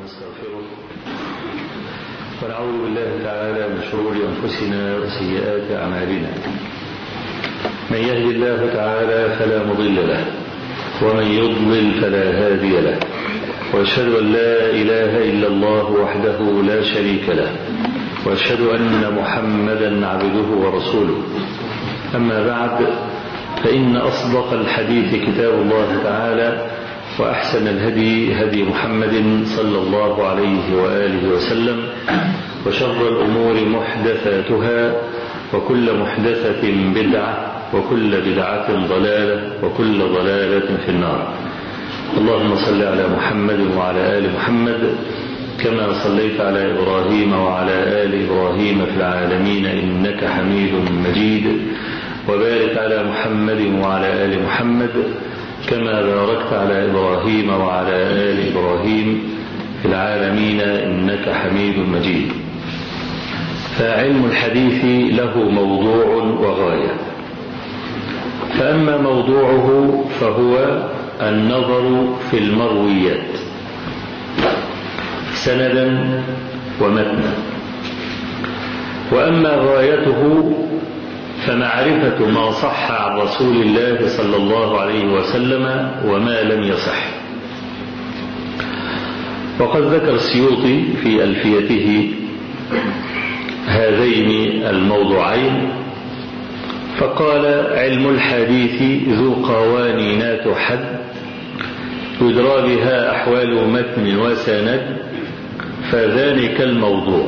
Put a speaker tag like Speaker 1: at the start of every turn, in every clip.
Speaker 1: ونستغفره ونعوذ بالله تعالى من شرور أنفسنا وسيئات أعمالنا من يهد الله تعالى فلا مضل له ومن يضلل فلا هادي له واشهد ان لا اله الا الله وحده لا شريك له واشهد ان محمدا عبده ورسوله اما بعد فان اصدق الحديث كتاب الله تعالى واحسن الهدي هدي محمد صلى الله عليه واله وسلم وشر الامور محدثاتها وكل محدثه بدعه وكل بدعه ضلاله وكل ضلاله في النار اللهم صل على محمد وعلى ال محمد كما صليت على ابراهيم وعلى ال ابراهيم في العالمين انك حميد مجيد وبارك على محمد وعلى ال محمد كما باركت على ابراهيم وعلى ال ابراهيم في العالمين انك حميد مجيد فعلم الحديث له موضوع وغايه فاما موضوعه فهو النظر في المرويات سندا ومتنا واما غايته فمعرفه ما صح عن رسول الله صلى الله عليه وسلم وما لم يصح وقد ذكر السيوطي في الفيته هذين الموضوعين فقال علم الحديث ذو قوانين تحد يدرى بها أحوال متن وسند فذلك الموضوع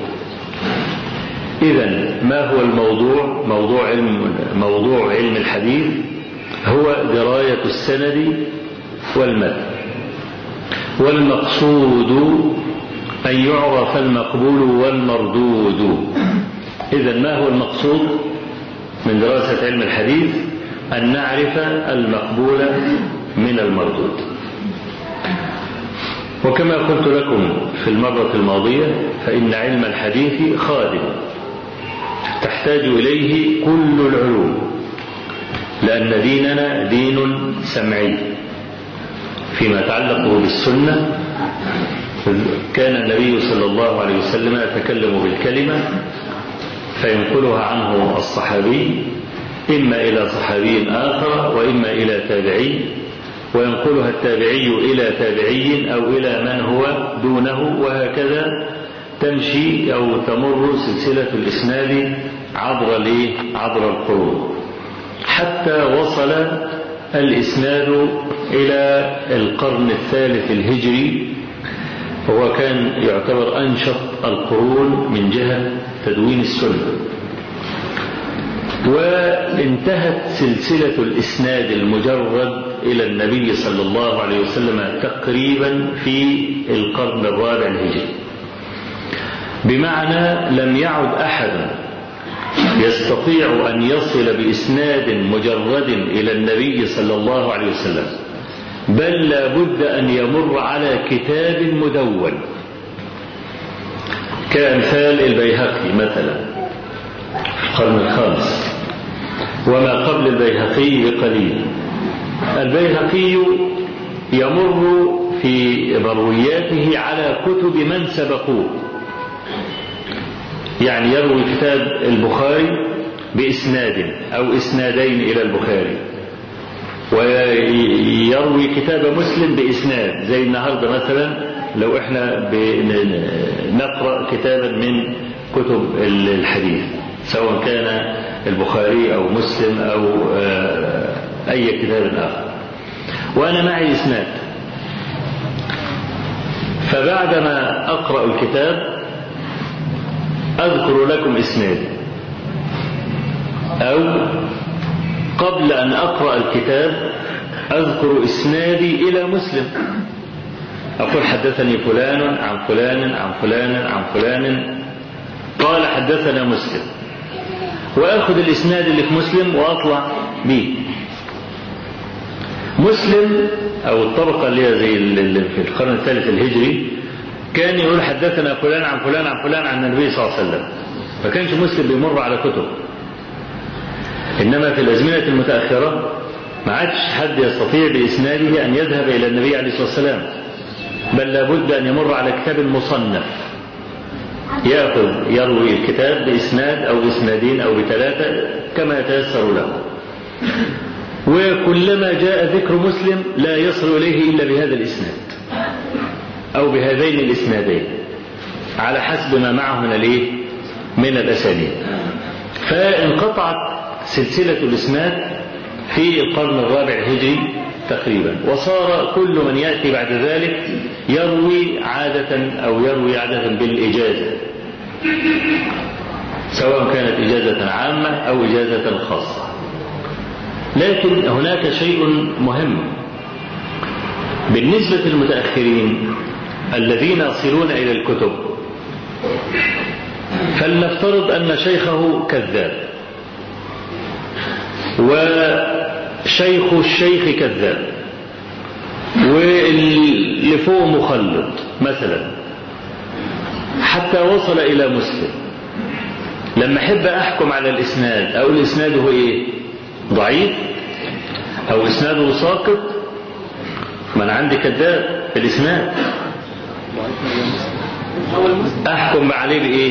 Speaker 1: إذا ما هو الموضوع موضوع علم, موضوع علم الحديث هو دراية السند والمتن والمقصود أن يعرف المقبول والمردود إذا ما هو المقصود من دراسة علم الحديث أن نعرف المقبول من المردود وكما قلت لكم في المرة الماضية فإن علم الحديث خادم تحتاج إليه كل العلوم لأن ديننا دين سمعي فيما يتعلق بالسنة كان النبي صلى الله عليه وسلم يتكلم بالكلمة فينقلها عنه الصحابي إما إلى صحابي آخر وإما إلى تابعي وينقلها التابعي إلى تابعي أو إلى من هو دونه وهكذا تمشي أو تمر سلسلة الإسناد عبر عبر القرون حتى وصل الإسناد إلى القرن الثالث الهجري وهو كان يعتبر أنشط القرون من جهة تدوين السنة وانتهت سلسلة الإسناد المجرد إلى النبي صلى الله عليه وسلم تقريبا في القرن الرابع الهجري بمعنى لم يعد أحد يستطيع أن يصل بإسناد مجرد إلى النبي صلى الله عليه وسلم بل لا بد أن يمر على كتاب مدون كأمثال البيهقي مثلا في القرن الخامس وما قبل البيهقي بقليل البيهقي يمر في مروياته على كتب من سبقوه يعني يروي كتاب البخاري بإسناد أو إسنادين إلى البخاري ويروي كتاب مسلم بإسناد زي النهاردة مثلا لو احنا نقرأ كتابا من كتب الحديث سواء كان البخاري أو مسلم أو أي كتاب آخر وأنا معي إسناد فبعدما أقرأ الكتاب أذكر لكم إسنادي أو قبل أن أقرأ الكتاب أذكر إسنادي إلى مسلم أقول حدثني فلان عن فلان عن فلان عن فلان قال حدثنا مسلم وآخذ الإسناد اللي في مسلم وأطلع به مسلم أو الطبقة اللي هي زي اللي في القرن الثالث الهجري كان يقول حدثنا فلان عن فلان عن فلان عن النبي صلى الله عليه وسلم ما كانش مسلم بيمر على كتب إنما في الأزمنة المتأخرة ما عادش حد يستطيع بإسناده أن يذهب إلى النبي عليه الصلاة والسلام بل لابد أن يمر على كتاب مصنف يأخذ يروي الكتاب بإسناد أو بإسنادين أو بثلاثة كما يتيسر له وكلما جاء ذكر مسلم لا يصل إليه إلا بهذا الإسناد أو بهذين الإسنادين على حسب ما معه من الإيه؟ من الأسانيد فانقطعت سلسلة الإسناد في القرن الرابع الهجري تقريبا وصار كل من يأتي بعد ذلك يروي عادة أو يروي عادة بالإجازة سواء كانت إجازة عامة أو إجازة خاصة لكن هناك شيء مهم بالنسبة للمتأخرين الذين يصلون إلى الكتب فلنفترض أن شيخه كذاب وشيخ الشيخ كذاب واللي فوق مخلط مثلا حتى وصل إلى مسلم لما أحب أحكم على الإسناد أقول إسناده إيه ضعيف أو إسناده ساقط ما أنا عندي كذاب في الإسناد أحكم عليه بإيه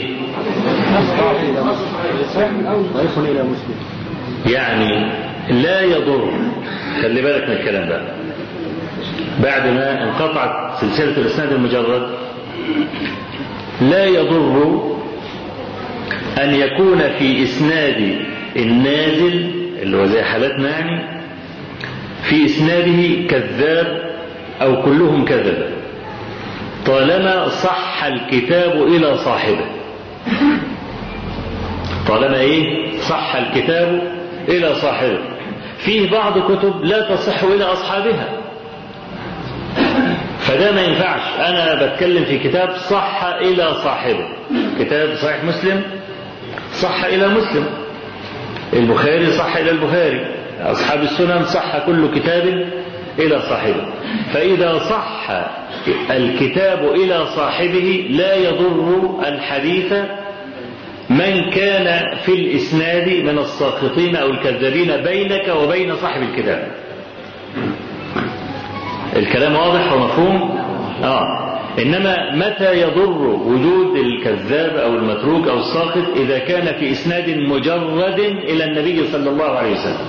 Speaker 2: ضعيف إلى مسلم
Speaker 1: يعني لا يضر خلي بالك من الكلام ده بعد ما انقطعت سلسلة الإسناد المجرد لا يضر أن يكون في إسناد النازل اللي هو زي حالتنا يعني في إسناده كذاب أو كلهم كذب طالما صح الكتاب إلى صاحبه طالما إيه صح الكتاب إلى صاحبه فيه بعض كتب لا تصح إلى أصحابها فده ما ينفعش أنا بتكلم في كتاب صح إلى صاحبه كتاب صحيح مسلم صح إلى مسلم البخاري صح إلى البخاري أصحاب السنن صح كل كتاب إلى صاحبه فإذا صح الكتاب إلى صاحبه لا يضر الحديث من كان في الإسناد من الساقطين أو الكذابين بينك وبين صاحب الكتاب الكلام واضح ومفهوم آه إنما متى يضر وجود الكذاب أو المتروك أو الساقط إذا كان في إسناد مجرد إلى النبي صلى الله عليه وسلم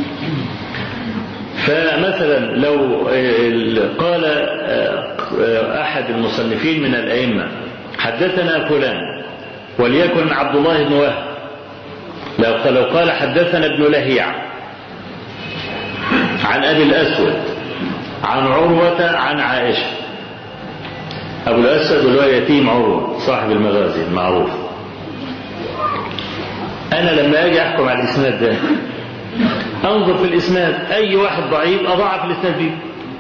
Speaker 1: فمثلا لو قال أحد المصنفين من الأئمة حدثنا فلان وليكن عبد الله بن وهب لو لو قال حدثنا ابن لهيع عن أبي الأسود عن عروة عن عائشة أبو الأسود اللي هو يتيم عروة صاحب المغازي المعروف أنا لما أجي أحكم على الإسناد ده أنظر في الإسناد أي واحد ضعيف أضعف الإسناد دي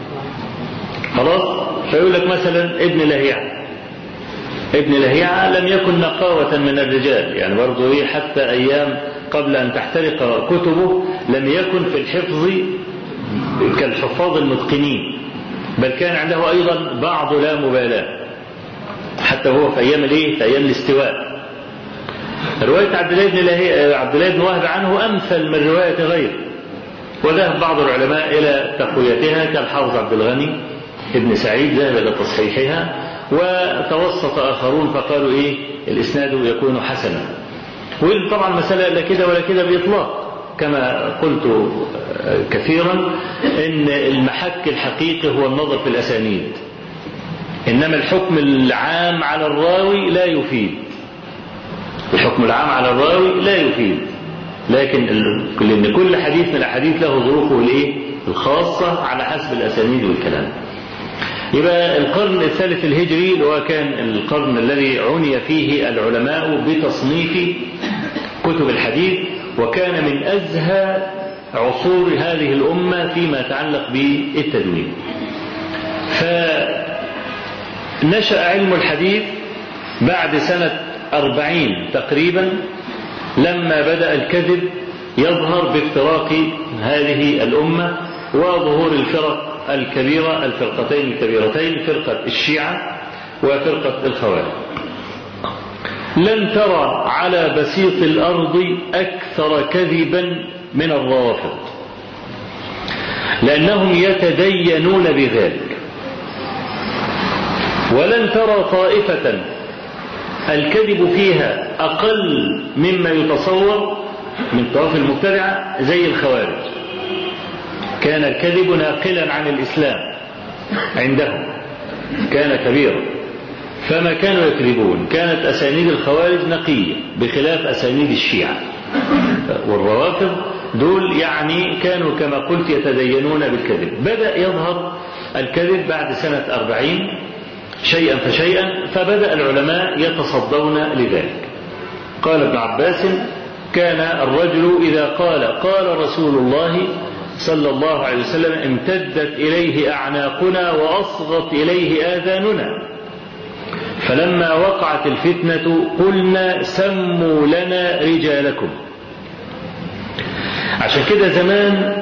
Speaker 1: خلاص فيقول لك مثلا ابن لهيعة ابن لهيعة لم يكن نقاوة من الرجال يعني برضه إيه حتى أيام قبل أن تحترق كتبه لم يكن في الحفظ كالحفاظ المتقنين بل كان عنده أيضا بعض لا مبالاة حتى هو في أيام الإيه؟ في أيام الاستواء رواية عبد الله بن لهي... عبد الله بن وهب عنه أمثل من رواية غيره وذهب بعض العلماء إلى تقويتها كالحافظ عبد الغني ابن سعيد ذهب إلى تصحيحها وتوسط آخرون فقالوا إيه الإسناد يكون حسنا وطبعا المسألة لا كده ولا كده بإطلاق كما قلت كثيرا إن المحك الحقيقي هو النظر في الأسانيد إنما الحكم العام على الراوي لا يفيد الحكم العام على الراوي لا يفيد لكن لأن كل حديث من الأحاديث له ظروفه الإيه؟ الخاصة على حسب الأسانيد والكلام يبقى القرن الثالث الهجري اللي هو كان القرن الذي عني فيه العلماء بتصنيف كتب الحديث وكان من أزهى عصور هذه الأمة فيما يتعلق بالتدوين فنشأ علم الحديث بعد سنة أربعين تقريبا لما بدأ الكذب يظهر بافتراق هذه الأمة وظهور الفرق الكبيرة الفرقتين الكبيرتين فرقة الشيعة وفرقة الخوارج لن ترى على بسيط الأرض أكثر كذبا من الروافض لأنهم يتدينون بذلك ولن ترى طائفة الكذب فيها أقل مما يتصور من طواف المبتدعة زي الخوارج كان الكذب ناقلا عن الإسلام عندهم كان كبيرا فما كانوا يكذبون كانت أسانيد الخوارج نقية بخلاف أسانيد الشيعة والروافض دول يعني كانوا كما قلت يتدينون بالكذب بدأ يظهر الكذب بعد سنة أربعين شيئا فشيئا فبدأ العلماء يتصدون لذلك قال ابن عباس كان الرجل إذا قال قال رسول الله صلى الله عليه وسلم امتدت إليه أعناقنا وأصغت إليه آذاننا فلما وقعت الفتنة قلنا سموا لنا رجالكم عشان كده زمان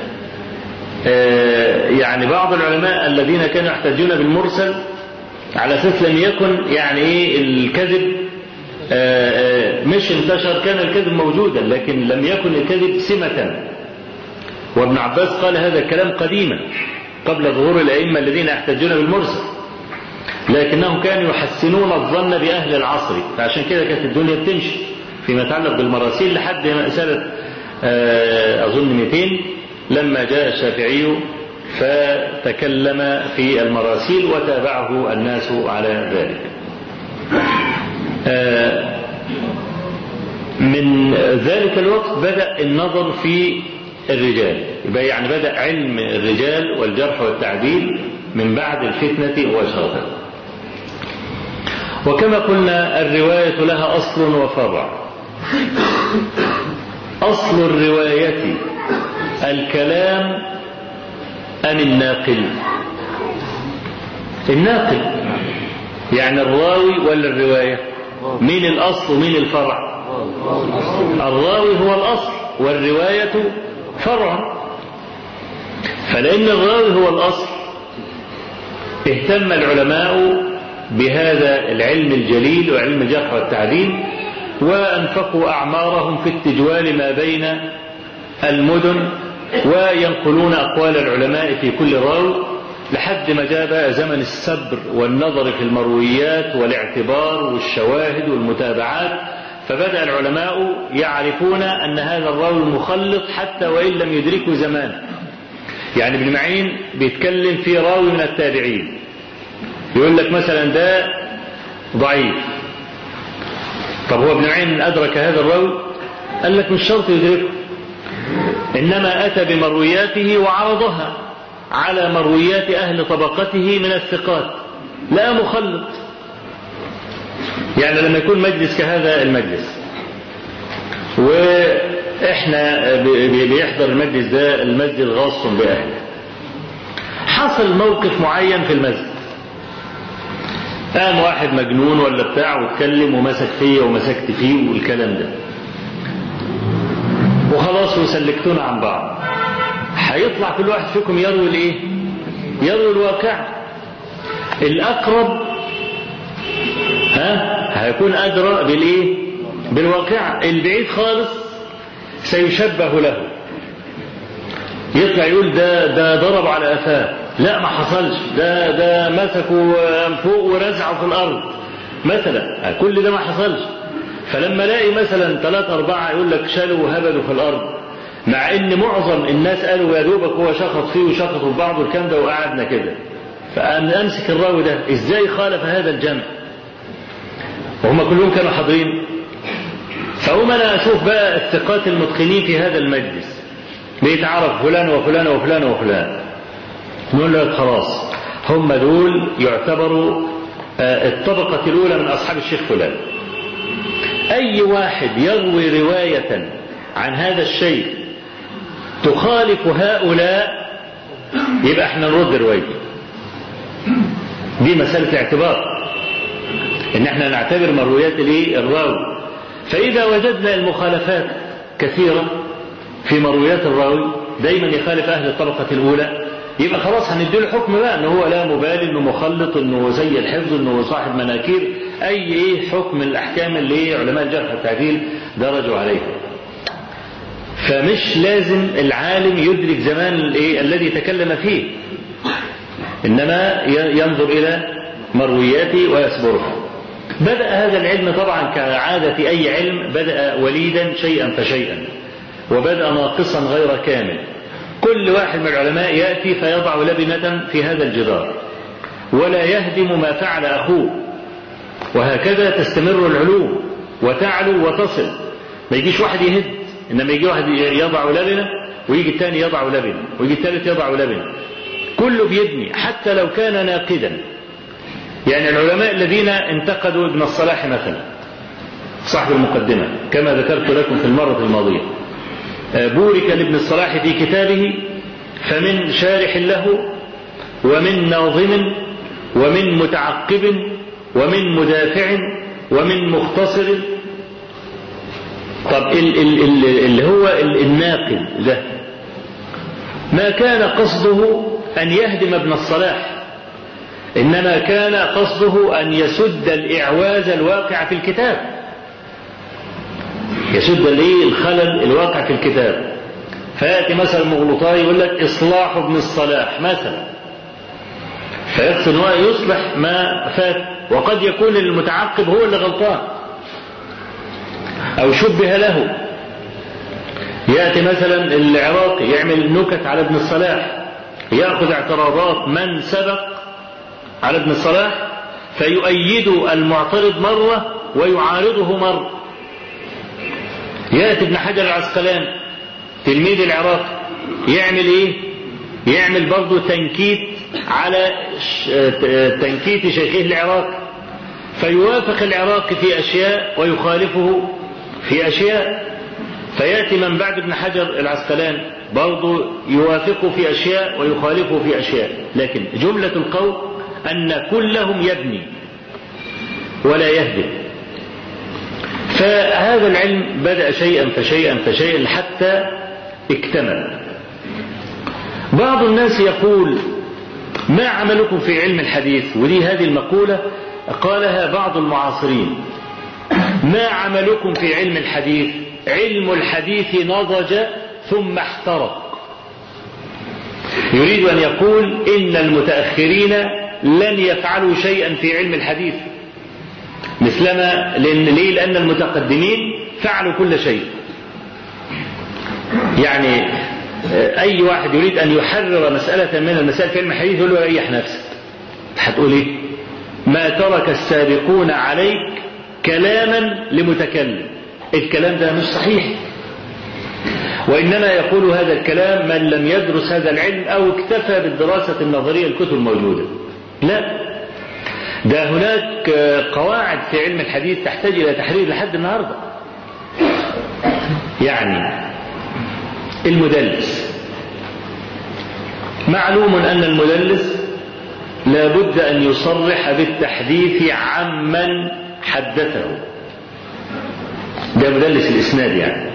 Speaker 1: يعني بعض العلماء الذين كانوا يحتجون بالمرسل على اساس لم يكن يعني ايه الكذب مش انتشر كان الكذب موجودا لكن لم يكن الكذب سمة وابن عباس قال هذا الكلام قديما قبل ظهور الأئمة الذين يحتجون بالمرسل لكنهم كانوا يحسنون الظن بأهل العصر فعشان كده كانت الدنيا بتمشي فيما يتعلق بالمراسيل لحد سنة أظن 200 لما جاء الشافعي فتكلم في المراسيل وتابعه الناس على ذلك من ذلك الوقت بدأ النظر في الرجال يبقى يعني بدأ علم الرجال والجرح والتعديل من بعد الفتنة مباشرة وكما قلنا الرواية لها أصل وفرع أصل الرواية الكلام أم الناقل الناقل يعني الراوي ولا الرواية مين الأصل ومين الفرع الراوي هو الأصل والرواية فرع فلأن الراوي هو الأصل اهتم العلماء بهذا العلم الجليل وعلم الجرح والتعديل وأنفقوا أعمارهم في التجوال ما بين المدن وينقلون أقوال العلماء في كل راوي لحد ما جاء بقى زمن السبر والنظر في المرويات والاعتبار والشواهد والمتابعات فبدأ العلماء يعرفون أن هذا الراوي مخلط حتى وإن لم يدركه زمان يعني ابن معين بيتكلم في راوي من التابعين يقول لك مثلا ده ضعيف طب هو ابن معين أدرك هذا الراوي قال لك مش شرط يدركه إنما أتى بمروياته وعرضها على مرويات أهل طبقته من الثقات لا مخلط يعني لما يكون مجلس كهذا المجلس وإحنا بيحضر المجلس ده المسجد غاص بأهله حصل موقف معين في المسجد قام واحد مجنون ولا بتاع واتكلم ومسك فيا ومسكت فيه والكلام ده وخلاص وسلكتونا عن بعض هيطلع كل واحد فيكم يروي الايه يروي الواقع الاقرب ها هيكون ادرى بالايه بالواقع البعيد خالص سيشبه له يطلع يقول ده ده ضرب على قفاه لا ما حصلش ده ده مسكوا فوق ورزعوا في الارض مثلا كل ده ما حصلش فلما الاقي مثلا ثلاثة أربعة يقول لك شالوا وهبدوا في الأرض مع إن معظم الناس قالوا يا دوبك هو شخص فيه وشخصوا في بعض والكلام ده وقعدنا كده فأمسك الراوي ده إزاي خالف هذا الجمع وهم كلهم كانوا حاضرين فأقوم أنا أشوف بقى الثقات المتقنين في هذا المجلس بيتعرف فلان وفلان وفلان وفلان نقول لك خلاص هم دول يعتبروا الطبقة الأولى من أصحاب الشيخ فلان أي واحد يروي رواية عن هذا الشيء تخالف هؤلاء يبقى احنا نرد روايته دي مسألة اعتبار ان احنا نعتبر مرويات الايه الراوي فإذا وجدنا المخالفات كثيرة في مرويات الراوي دايما يخالف أهل الطبقة الأولى يبقى خلاص هنديله حكم بقى ان هو لا مبالي انه مخلط انه زي الحفظ انه صاحب مناكير اي ايه حكم الاحكام اللي علماء الجرح والتعديل درجوا عليها فمش لازم العالم يدرك زمان الايه الذي تكلم فيه انما ينظر الى مروياته ويصبرها بدأ هذا العلم طبعا كعادة أي علم بدأ وليدا شيئا فشيئا وبدأ ناقصا غير كامل كل واحد من العلماء يأتي فيضع لبنة في هذا الجدار ولا يهدم ما فعل أخوه وهكذا تستمر العلوم وتعلو وتصل ما يجيش واحد يهد إنما يجي واحد يضع لبنة ويجي الثاني يضع لبنة ويجي الثالث يضع لبنة كله بيبني حتى لو كان ناقدا يعني العلماء الذين انتقدوا ابن الصلاح مثلا صاحب المقدمة كما ذكرت لكم في المرة الماضية بورك لابن الصلاح في كتابه فمن شارح له ومن ناظم ومن متعقب ومن مدافع ومن مختصر طب اللي هو الناقد ده ما كان قصده أن يهدم ابن الصلاح إنما كان قصده أن يسد الإعواز الواقع في الكتاب يسد الايه الخلل الواقع في الكتاب فياتي مثلا مغلطاي يقول لك اصلاح ابن الصلاح مثلا فيقصد هو يصلح ما فات وقد يكون المتعقب هو اللي غلطان او شبه له ياتي مثلا العراقي يعمل نكت على ابن الصلاح ياخذ اعتراضات من سبق على ابن الصلاح فيؤيد المعترض مره ويعارضه مره ياتي ابن حجر العسقلاني تلميذ العراق يعمل ايه يعمل برضه تنكيت على تنكيت شيخه العراق فيوافق العراق في اشياء ويخالفه في اشياء فياتي من بعد ابن حجر العسقلاني برضه يوافقه في اشياء ويخالفه في اشياء لكن جمله القول ان كلهم يبني ولا يهدم فهذا العلم بدأ شيئا فشيئا فشيئا حتى اكتمل بعض الناس يقول ما عملكم في علم الحديث ودي هذه المقولة قالها بعض المعاصرين ما عملكم في علم الحديث علم الحديث نضج ثم احترق يريد أن يقول إن المتأخرين لن يفعلوا شيئا في علم الحديث مثلما لأن ليه؟ لأن المتقدمين فعلوا كل شيء. يعني أي واحد يريد أن يحرر مسألة من المسائل في علم الحديث يقول له ريح نفسك. هتقول إيه؟ ما ترك السابقون عليك كلاما لمتكلم. الكلام ده مش صحيح. وإنما يقول هذا الكلام من لم يدرس هذا العلم أو اكتفى بالدراسة النظرية الكتب الموجودة. لا ده هناك قواعد في علم الحديث تحتاج إلى تحرير لحد النهاردة يعني المدلس معلوم أن المدلس لابد أن يصرح بالتحديث عمن حدثه ده مدلس الإسناد يعني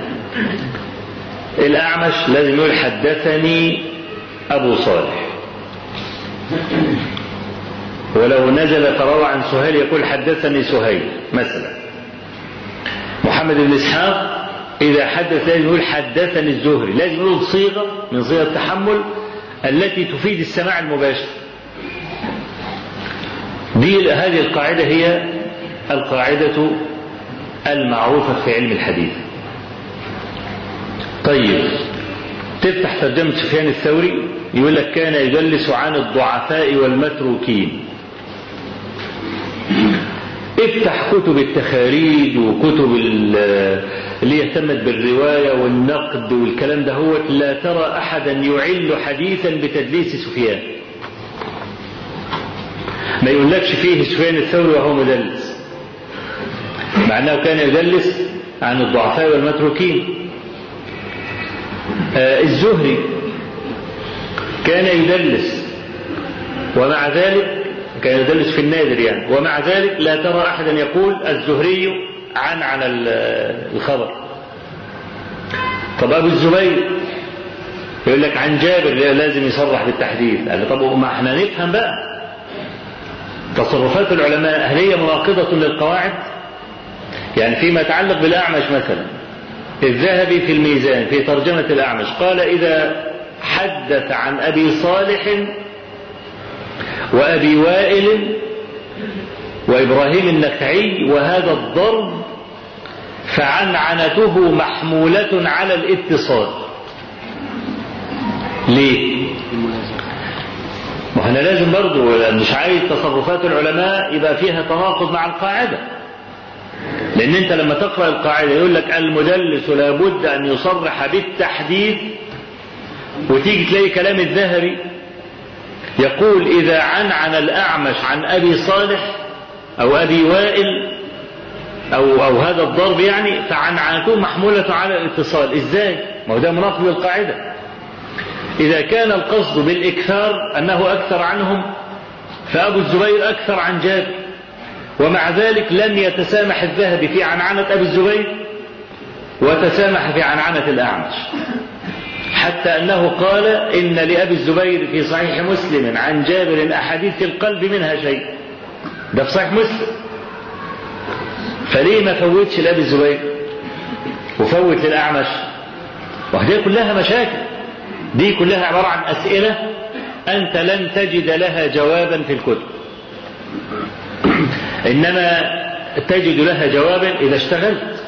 Speaker 1: الأعمش لازم يقول حدثني أبو صالح ولو نزل فروى عن سهيل يقول حدثني سهيل مثلا محمد بن اسحاق اذا حدث لازم يقول حدثني الزهري لازم يقول صيغه من صيغ التحمل التي تفيد السماع المباشر دي هذه القاعده هي القاعده المعروفه في علم الحديث طيب تفتح ترجمه سفيان الثوري يقول لك كان يدلس عن الضعفاء والمتروكين افتح كتب التخاريج وكتب اللي اهتمت بالرواية والنقد والكلام ده هو لا ترى أحدا يعل حديثا بتدليس سفيان ما يقولكش فيه سفيان الثوري وهو مدلس مع أنه كان يدلس عن الضعفاء والمتروكين آه الزهري كان يدلس ومع ذلك كان يدلس في النادر يعني ومع ذلك لا ترى احدا يقول الزهري عن على الخبر طب ابو الزبير يقول لك عن جابر لازم يصرح بالتحديث قال طب ما احنا نفهم بقى تصرفات العلماء هل هي مناقضة للقواعد يعني فيما يتعلق بالأعمش مثلا الذهبي في الميزان في ترجمة الأعمش قال إذا حدث عن أبي صالح وأبي وائل وإبراهيم النخعي وهذا الضرب فعنعنته محمولة على الاتصال ليه؟ ما احنا لازم برضه مش عايز تصرفات العلماء يبقى فيها تناقض مع القاعدة لأن أنت لما تقرأ القاعدة يقول لك المدلس لابد أن يصرح بالتحديث وتيجي تلاقي كلام الذهبي يقول إذا عنعن الأعمش عن أبي صالح أو أبي وائل أو أو هذا الضرب يعني فعنعنته محمولة على الاتصال إزاي؟ ما هو ده مناقض للقاعدة إذا كان القصد بالإكثار أنه أكثر عنهم فأبو الزبير أكثر عن جابر ومع ذلك لم يتسامح الذهبي في عنعنة أبي الزبير وتسامح في عنعنة الأعمش حتى أنه قال إن لأبي الزبير في صحيح مسلم عن جابر أحاديث في القلب منها شيء ده في صحيح مسلم فليه ما فوتش لأبي الزبير وفوت للأعمش وهذه كلها مشاكل دي كلها عبارة عن أسئلة أنت لن تجد لها جوابا في الكتب إنما تجد لها جوابا إذا اشتغلت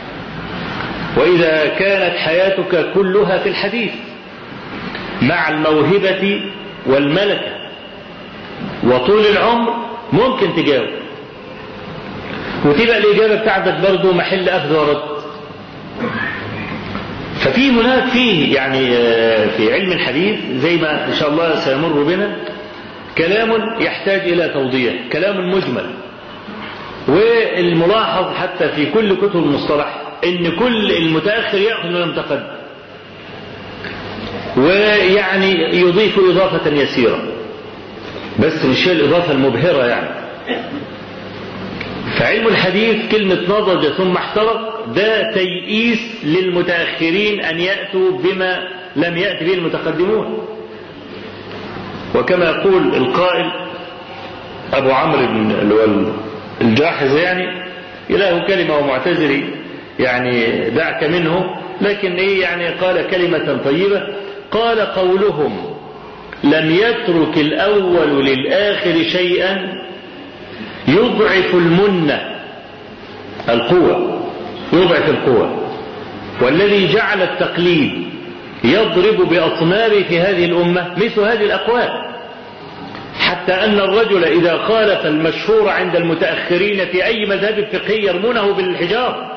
Speaker 1: وإذا كانت حياتك كلها في الحديث مع الموهبة والملكة وطول العمر ممكن تجاوب وتبقى الإجابة بتاعتك برضه محل أخذ ورد ففي هناك فيه يعني في علم الحديث زي ما إن شاء الله سيمر بنا كلام يحتاج إلى توضيح كلام مجمل والملاحظ حتى في كل كتب المصطلح ان كل المتاخر ياخذ من المتقدم ويعني يضيف اضافه يسيره بس مش هي الاضافه المبهره يعني فعلم الحديث كلمة نضج ثم احترق ده تيئيس للمتأخرين أن يأتوا بما لم يأت به المتقدمون وكما يقول القائل أبو عمرو بن اللي هو الجاحظ يعني إله كلمة ومعتزلي يعني دعك منه لكن إيه يعني قال كلمة طيبة قال قولهم لم يترك الأول للآخر شيئا يضعف المنة القوة يضعف القوة والذي جعل التقليد يضرب بأطنابه في هذه الأمة مثل هذه الأقوال حتى أن الرجل إذا خالف المشهور عند المتأخرين في أي مذهب فقهي يرمونه بالحجار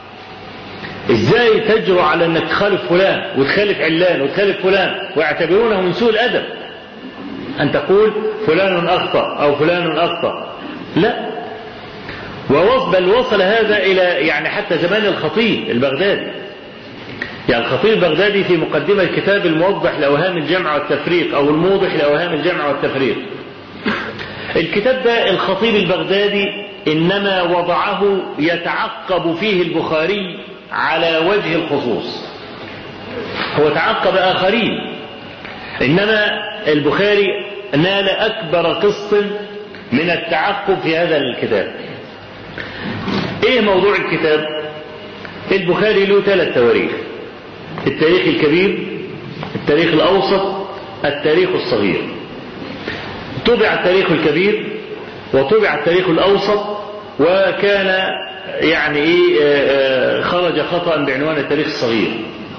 Speaker 1: ازاي تجرؤ على انك تخالف فلان وتخالف علان وتخالف فلان ويعتبرونه من سوء الادب ان تقول فلان اخطا او فلان اخطا لا ووصل بل وصل هذا الى يعني حتى زمان الخطيب البغدادي يعني الخطيب البغدادي في مقدمة كتاب الموضح لأوهام الجمع والتفريق أو الموضح لأوهام الجمع والتفريق الكتاب ده الخطيب البغدادي إنما وضعه يتعقب فيه البخاري على وجه الخصوص هو تعقب آخرين إنما البخاري نال أكبر قسط من التعقب في هذا الكتاب إيه موضوع الكتاب البخاري له ثلاث تواريخ التاريخ الكبير التاريخ الأوسط التاريخ الصغير طبع التاريخ الكبير وطبع التاريخ الأوسط وكان يعني ايه خرج خطأ بعنوان التاريخ الصغير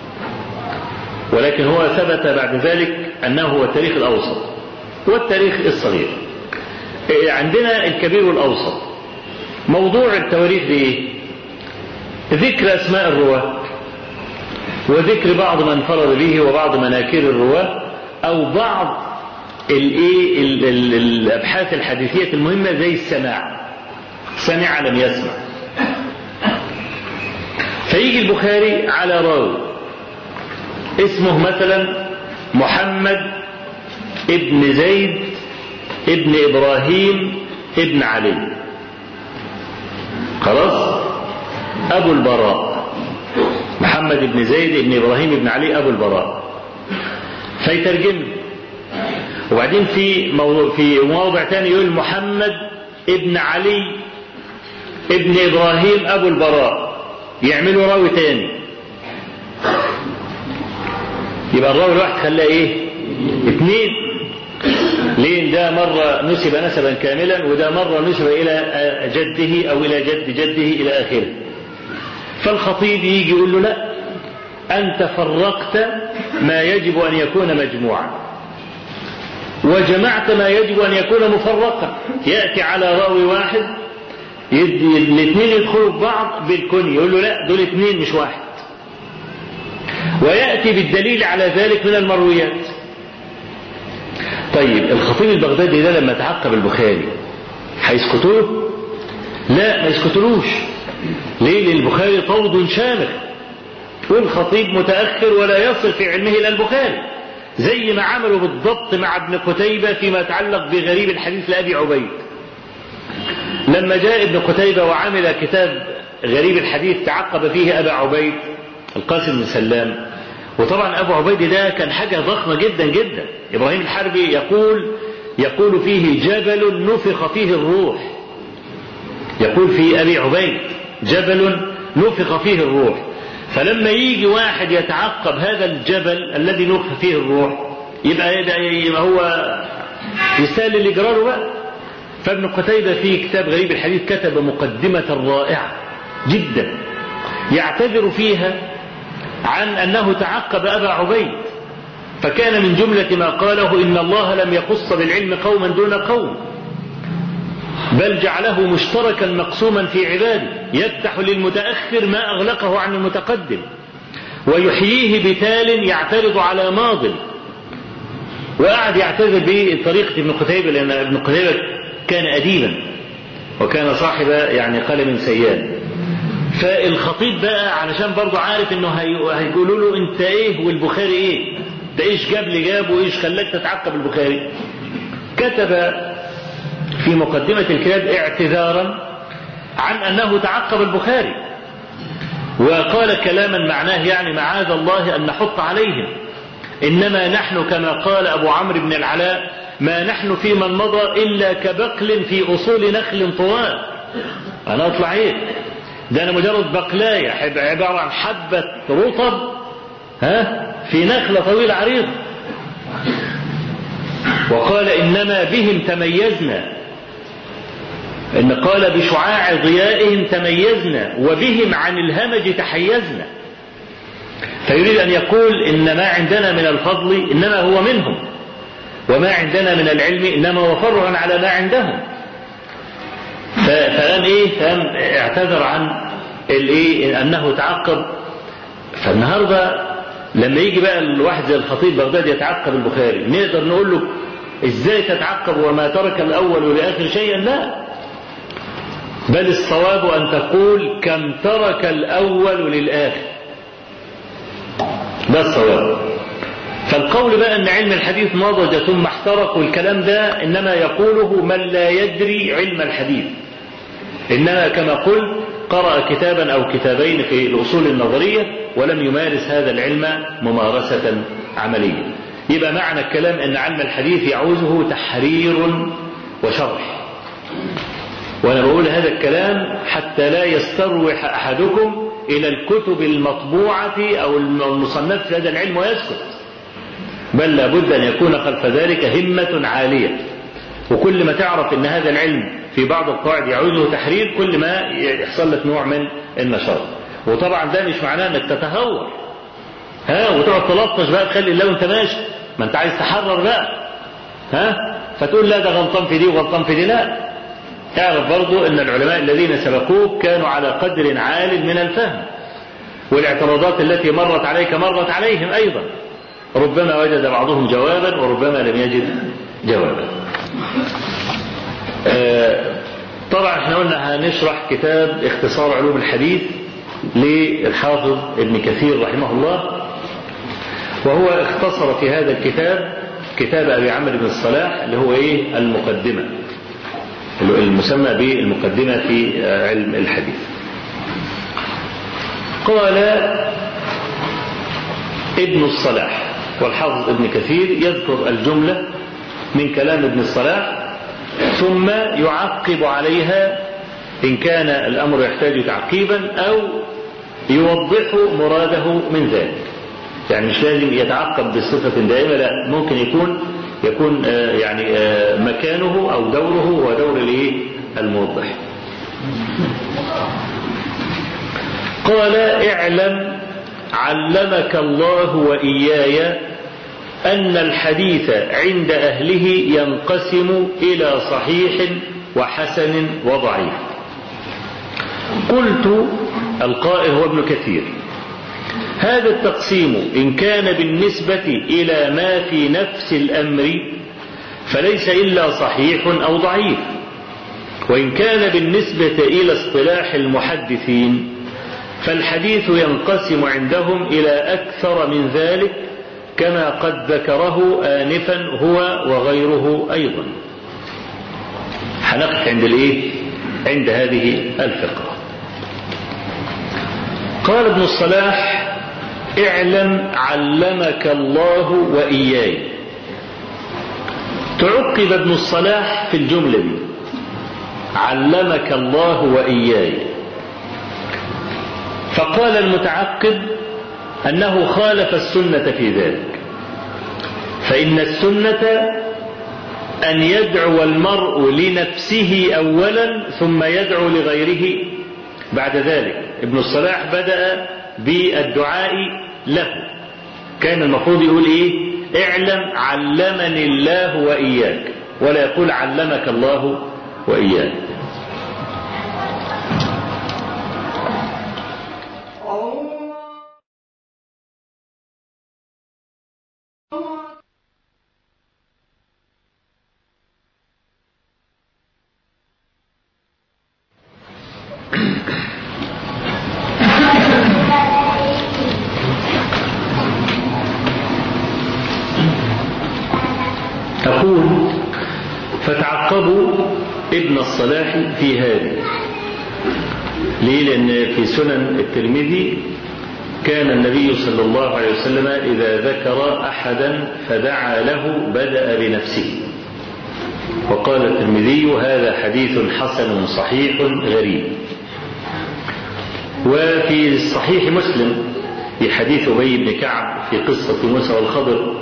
Speaker 1: ولكن هو ثبت بعد ذلك أنه هو التاريخ الأوسط والتاريخ الصغير عندنا الكبير والأوسط موضوع التواريخ دي ايه ذكر أسماء الرواة وذكر بعض من انفرد به وبعض مناكير الرواة أو بعض الايه الابحاث الحديثيه المهمه زي السماع سمع لم يسمع فيجي البخاري على راوي اسمه مثلا محمد ابن زيد ابن ابراهيم ابن علي خلاص ابو البراء محمد بن زيد بن ابراهيم بن علي ابو البراء فيترجم وبعدين في موضوع في مواضع ثاني يقول محمد ابن علي ابن ابراهيم ابو البراء يعملوا راوي تاني يبقى الراوي الواحد خلاه ايه اثنين ليه ده مرة نسب نسبا كاملا وده مرة نسب إلى جده أو إلى جد جده إلى آخره فالخطيب يجي يقول له لا أنت فرقت ما يجب أن يكون مجموعا وجمعت ما يجب أن يكون مفرقا يأتي على راوي واحد يدي الاثنين يدخلوا في بعض بالكنية يقول له لا دول اثنين مش واحد ويأتي بالدليل على ذلك من المرويات طيب الخطيب البغدادي ده لما تعقب البخاري هيسكتوه لا ما يسكتلوش ليه لأن البخاري طود شامخ والخطيب متأخر ولا يصل في علمه إلى البخاري زي ما عملوا بالضبط مع ابن قتيبة فيما يتعلق بغريب الحديث لأبي عبيد لما جاء ابن قتيبة وعمل كتاب غريب الحديث تعقب فيه أبا عبيد القاسم بن سلام وطبعا أبو عبيد ده كان حاجة ضخمة جدا جدا إبراهيم الحربي يقول يقول فيه جبل نفخ فيه الروح يقول في أبي عبيد جبل نفخ فيه الروح فلما يجي واحد يتعقب هذا الجبل الذي نفخ فيه الروح يبقى, يبقى هو يستاهل اللي جراله بقى فابن قتيبة في كتاب غريب الحديث كتب مقدمة رائعة جدا يعتذر فيها عن أنه تعقب أبا عبيد فكان من جملة ما قاله إن الله لم يخص بالعلم قوما دون قوم بل جعله مشتركا مقسوما في عباده يفتح للمتأخر ما أغلقه عن المتقدم ويحييه بتال يعترض على ماض وقعد يعتذر بطريقة ابن قتيبة لأن ابن قتيبة كان أديبا وكان صاحب يعني قلم سيان فالخطيب بقى علشان برضه عارف انه هيقولوا له انت ايه والبخاري ايه ده ايش جاب لي جاب وايش خلاك تتعقب البخاري كتب في مقدمة الكتاب اعتذارا عن انه تعقب البخاري وقال كلاما معناه يعني معاذ الله ان نحط عليهم انما نحن كما قال ابو عمرو بن العلاء ما نحن في من مضى الا كبقل في اصول نخل طوال انا اطلع ايه ده انا مجرد بقلايه عباره عن حبه رطب ها في نخله طويله عريضه وقال انما بهم تميزنا ان قال بشعاع ضيائهم تميزنا وبهم عن الهمج تحيزنا فيريد ان يقول ان ما عندنا من الفضل انما هو منهم وما عندنا من العلم انما هو فرع على ما عندهم فقام ايه فقام اعتذر عن الايه انه تعقب فالنهارده لما يجي بقى الواحد زي الخطيب بغداد يتعقب البخاري نقدر نقول له ازاي تتعقب وما ترك الاول لاخر شيئا لا بل الصواب ان تقول كم ترك الاول للاخر ده الصواب فالقول بقى ان علم الحديث نضج ثم احترق والكلام ده انما يقوله من لا يدري علم الحديث انما كما قلت قرأ كتابا او كتابين في الاصول النظريه ولم يمارس هذا العلم ممارسه عمليه يبقى معنى الكلام ان علم الحديث يعوزه تحرير وشرح وانا بقول هذا الكلام حتى لا يستروح احدكم الى الكتب المطبوعه او المصنفه في هذا العلم ويسكت بل لابد ان يكون خلف ذلك همه عاليه وكل ما تعرف ان هذا العلم في بعض القواعد يعوزه تحرير كل ما يحصل لك نوع من النشاط وطبعا ده مش معناه انك تتهور ها وتقعد تلطش بقى تخلي الله وانت ماشي ما انت عايز تحرر بقى ها فتقول لا ده غلطان في دي وغلطان في دي لا اعرف برضو ان العلماء الذين سبقوك كانوا على قدر عال من الفهم والاعتراضات التي مرت عليك مرت عليهم ايضا ربما وجد بعضهم جوابا وربما لم يجد جوابا آه طبعا احنا قلنا هنشرح كتاب اختصار علوم الحديث للحافظ ابن كثير رحمه الله وهو اختصر في هذا الكتاب كتاب ابي عمرو بن الصلاح اللي هو ايه المقدمه المسمى بالمقدمه في علم الحديث قال ابن الصلاح والحافظ ابن كثير يذكر الجمله من كلام ابن الصلاح ثم يعقب عليها إن كان الأمر يحتاج تعقيبا أو يوضح مراده من ذلك يعني مش لازم يتعقب بصفة دائمة لا ممكن يكون يكون آه، يعني آه، مكانه أو دوره هو دور الإيه الموضح قال اعلم علمك الله وإياي أن الحديث عند أهله ينقسم إلى صحيح وحسن وضعيف قلت القائل هو ابن كثير هذا التقسيم إن كان بالنسبة إلى ما في نفس الأمر فليس إلا صحيح أو ضعيف وإن كان بالنسبة إلى اصطلاح المحدثين فالحديث ينقسم عندهم إلى أكثر من ذلك كما قد ذكره آنفا هو وغيره أيضا هنقف عند الإيه؟ عند هذه الفقرة قال ابن الصلاح اعلم علمك الله وإياي تعقب ابن الصلاح في الجملة دي علمك الله وإياي فقال المتعقب أنه خالف السنة في ذلك فإن السنة أن يدعو المرء لنفسه أولا ثم يدعو لغيره بعد ذلك ابن الصلاح بدأ بالدعاء له كان المفروض يقول إيه اعلم علمني الله وإياك ولا يقول علمك الله وإياك أقول فتعقبوا ابن الصلاح في هذه ليه لأن في سنن الترمذي كان النبي صلى الله عليه وسلم إذا ذكر أحدا فدعا له بدأ بنفسه وقال الترمذي هذا حديث حسن صحيح غريب وفي صحيح مسلم في حديث أبي بن كعب في قصة موسى والخضر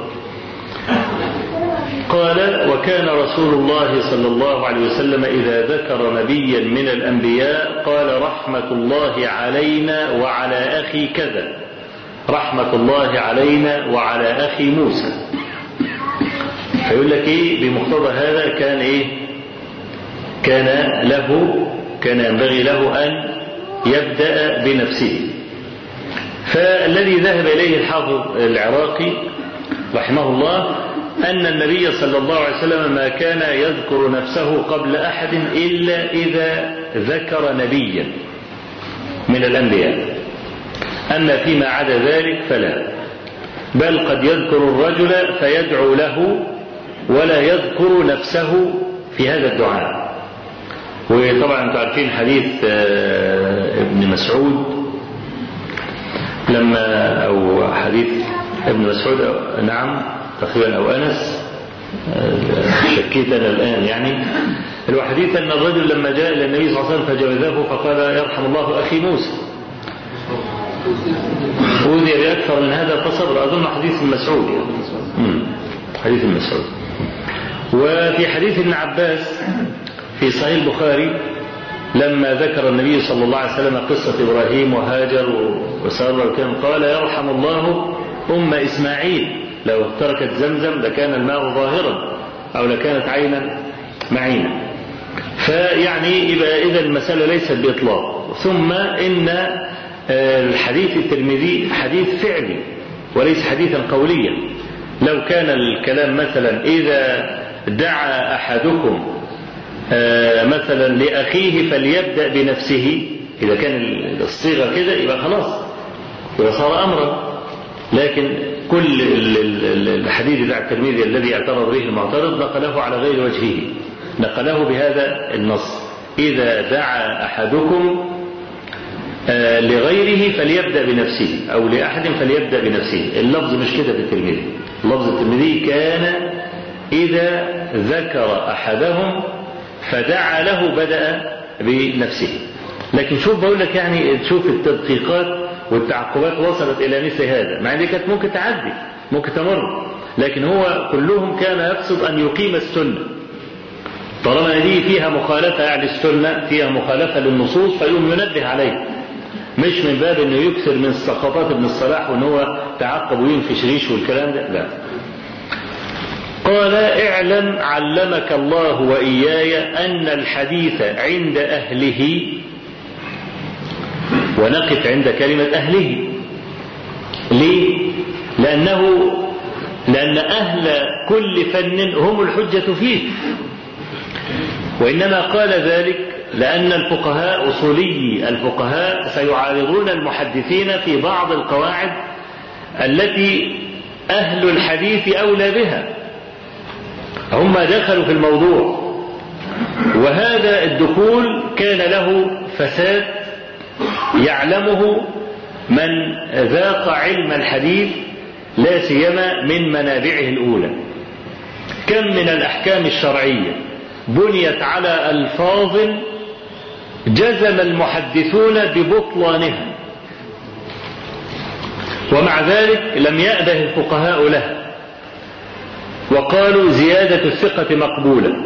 Speaker 1: قال وكان رسول الله صلى الله عليه وسلم إذا ذكر نبيا من الأنبياء قال رحمة الله علينا وعلى أخي كذا رحمة الله علينا وعلى أخي موسى فيقول لك إيه بمقتضى هذا كان إيه كان له كان ينبغي له أن يبدأ بنفسه فالذي ذهب إليه الحافظ العراقي رحمه الله أن النبي صلى الله عليه وسلم ما كان يذكر نفسه قبل أحد إلا إذا ذكر نبيا من الأنبياء أما فيما عدا ذلك فلا بل قد يذكر الرجل فيدعو له ولا يذكر نفسه في هذا الدعاء وطبعا انتم عارفين حديث ابن مسعود لما او حديث ابن مسعود نعم تقريبا او انس شكيت انا الان يعني الحديث ان الرجل لما جاء الى النبي صلى الله عليه وسلم فجوزه فقال يرحم الله اخي موسى أوذي بأكثر من هذا فصبر أظن حديث مسعود يعني. حديث مسعود وفي حديث ابن عباس في صحيح البخاري لما ذكر النبي صلى الله عليه وسلم قصة إبراهيم وهاجر وسارة وكان قال يرحم الله أم إسماعيل لو تركت زمزم لكان الماء ظاهرا أو لكانت عينا معينا فيعني يبقى إذا المسألة ليست بإطلاق ثم إن الحديث الترمذي حديث فعلي وليس حديثا قوليا لو كان الكلام مثلا إذا دعا أحدكم مثلا لأخيه فليبدأ بنفسه إذا كان الصيغة كده يبقى خلاص يبقى صار أمرا لكن كل الحديث بتاع الترمذي الذي اعترض به المعترض نقله على غير وجهه نقله بهذا النص إذا دعا أحدكم لغيره فليبدأ بنفسه أو لأحد فليبدأ بنفسه اللفظ مش كده في الترمذي لفظ الترمذي كان إذا ذكر أحدهم فدعا له بدأ بنفسه لكن شوف بقول لك يعني تشوف التدقيقات والتعقبات وصلت إلى مثل هذا مع دي كانت ممكن تعدي ممكن تمر لكن هو كلهم كان يقصد أن يقيم السنة طالما دي فيها مخالفة يعني السنة فيها مخالفة للنصوص فيقوم ينبه عليه مش من باب انه يكثر من سقطات ابن الصلاح وان هو تعقب وينفش ريش والكلام ده لا قال اعلم علمك الله واياي ان الحديث عند اهله ونقف عند كلمه اهله ليه لانه لان اهل كل فن هم الحجه فيه وانما قال ذلك لأن الفقهاء أصولي الفقهاء سيعارضون المحدثين في بعض القواعد التي أهل الحديث أولى بها هم دخلوا في الموضوع وهذا الدخول كان له فساد يعلمه من ذاق علم الحديث لا سيما من منابعه الأولى كم من الأحكام الشرعية بنيت على ألفاظ جزم المحدثون ببطلانها ومع ذلك لم يأبه الفقهاء له وقالوا زيادة الثقة مقبولة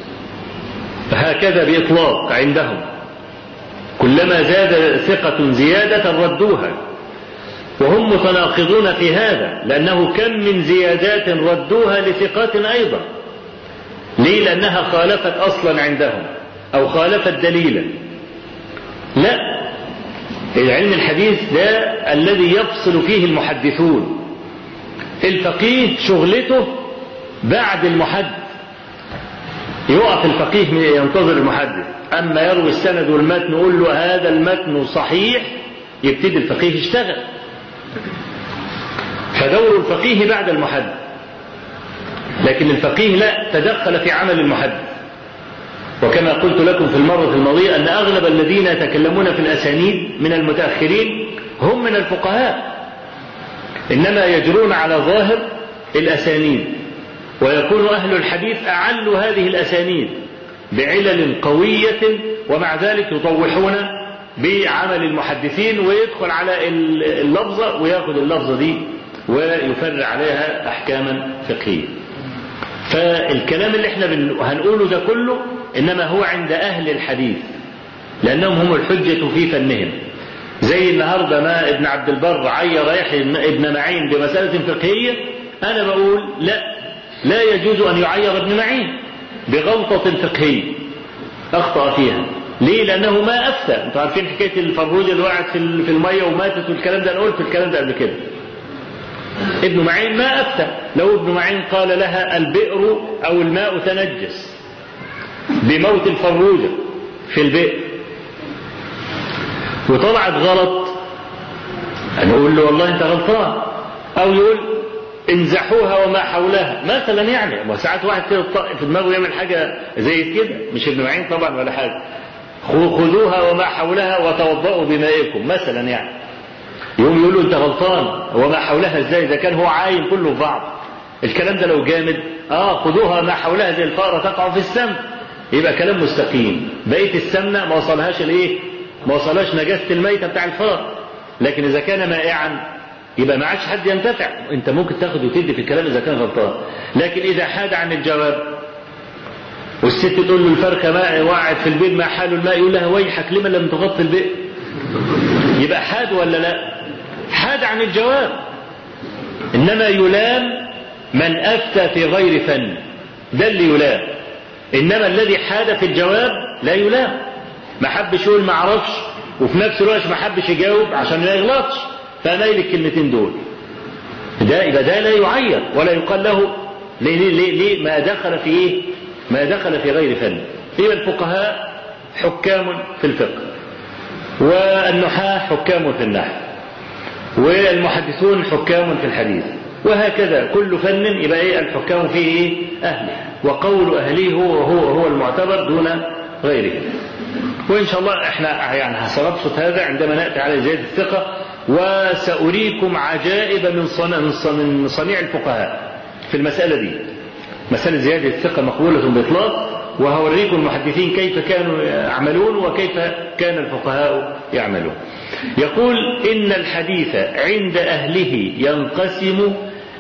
Speaker 1: هكذا بإطلاق عندهم كلما زاد ثقة زيادة ردوها وهم متناقضون في هذا لأنه كم من زيادات ردوها لثقات أيضا ليه لأنها خالفت أصلا عندهم أو خالفت دليلا لا العلم الحديث ده الذي يفصل فيه المحدثون الفقيه شغلته بعد المحدث يقف الفقيه ينتظر المحدث أما يروي السند والمتن يقول له هذا المتن صحيح يبتدي الفقيه يشتغل فدور الفقيه بعد المحدث لكن الفقيه لا تدخل في عمل المحدث وكما قلت لكم في المرة الماضية أن أغلب الذين يتكلمون في الأسانيد من المتأخرين هم من الفقهاء إنما يجرون على ظاهر الأسانيد ويكون أهل الحديث أعلوا هذه الأسانيد بعلل قوية ومع ذلك يطوحون بعمل المحدثين ويدخل على اللفظة ويأخذ اللفظة دي ويفرع عليها أحكاما فقهية فالكلام اللي احنا هنقوله ده كله إنما هو عند أهل الحديث لأنهم هم الحجة في فنهم زي النهاردة ما ابن عبد البر عير يحيى ابن معين بمسألة فقهية أنا بقول لا لا يجوز أن يعير ابن معين بغلطة فقهية أخطأ فيها ليه؟ لأنه ما أفتى، أنتوا عارفين حكاية الفروجة اللي وقعت في المية وماتت والكلام ده أنا قلت الكلام ده قبل كده. ابن معين ما أفتى، لو ابن معين قال لها البئر أو الماء تنجس بموت الفروجة في البئر وطلعت غلط نقول له والله أنت غلطان أو يقول انزحوها وما حولها مثلا يعني وساعات واحد كده في دماغه يعمل حاجة زي كده مش ابن معين طبعا ولا حاجة خذوها وما حولها وتوضأوا بمائكم مثلا يعني يقوم يقولوا انت غلطان وما حولها ازاي اذا كان هو عاين كله في بعض الكلام ده لو جامد اه خذوها ما حولها زي الفأرة تقع في السم يبقى كلام مستقيم بقية السمنة ما وصلهاش الايه ما وصلهاش نجاسة الميتة بتاع الفار لكن اذا كان مائعا يبقى ما عادش حد ينتفع انت ممكن تاخد وتدي في الكلام اذا كان غلطان لكن اذا حاد عن الجواب والست تقول له الفرخه ماء وقعت في البيت ما حال الماء يقول لها ويحك لما لم تغطي البئر يبقى حاد ولا لا حاد عن الجواب انما يلام من افتى في غير فن ده اللي يلام انما الذي حاد في الجواب لا يلام ما حبش يقول ما اعرفش وفي نفس الوقت ما حبش يجاوب عشان ما يغلطش فمايل الكلمتين دول ده يبقى ده لا يعير ولا يقال له ليه ليه ليه, ليه ما دخل في ايه؟ ما دخل في غير فن يبقى الفقهاء حكام في الفقه والنحاة حكام في النحو والمحدثون حكام في الحديث وهكذا كل فن يبقى ايه الحكام فيه ايه اهله وقول اهله هو هو هو المعتبر دون غيره وان شاء الله احنا يعني سنبسط هذا عندما ناتي على زياده الثقه وسأريكم عجائب من صنع من صنيع الفقهاء في المسألة دي مسألة زيادة الثقة مقبولة بإطلاق وهوريكم المحدثين كيف كانوا يعملون وكيف كان الفقهاء يعملون يقول إن الحديث عند أهله ينقسم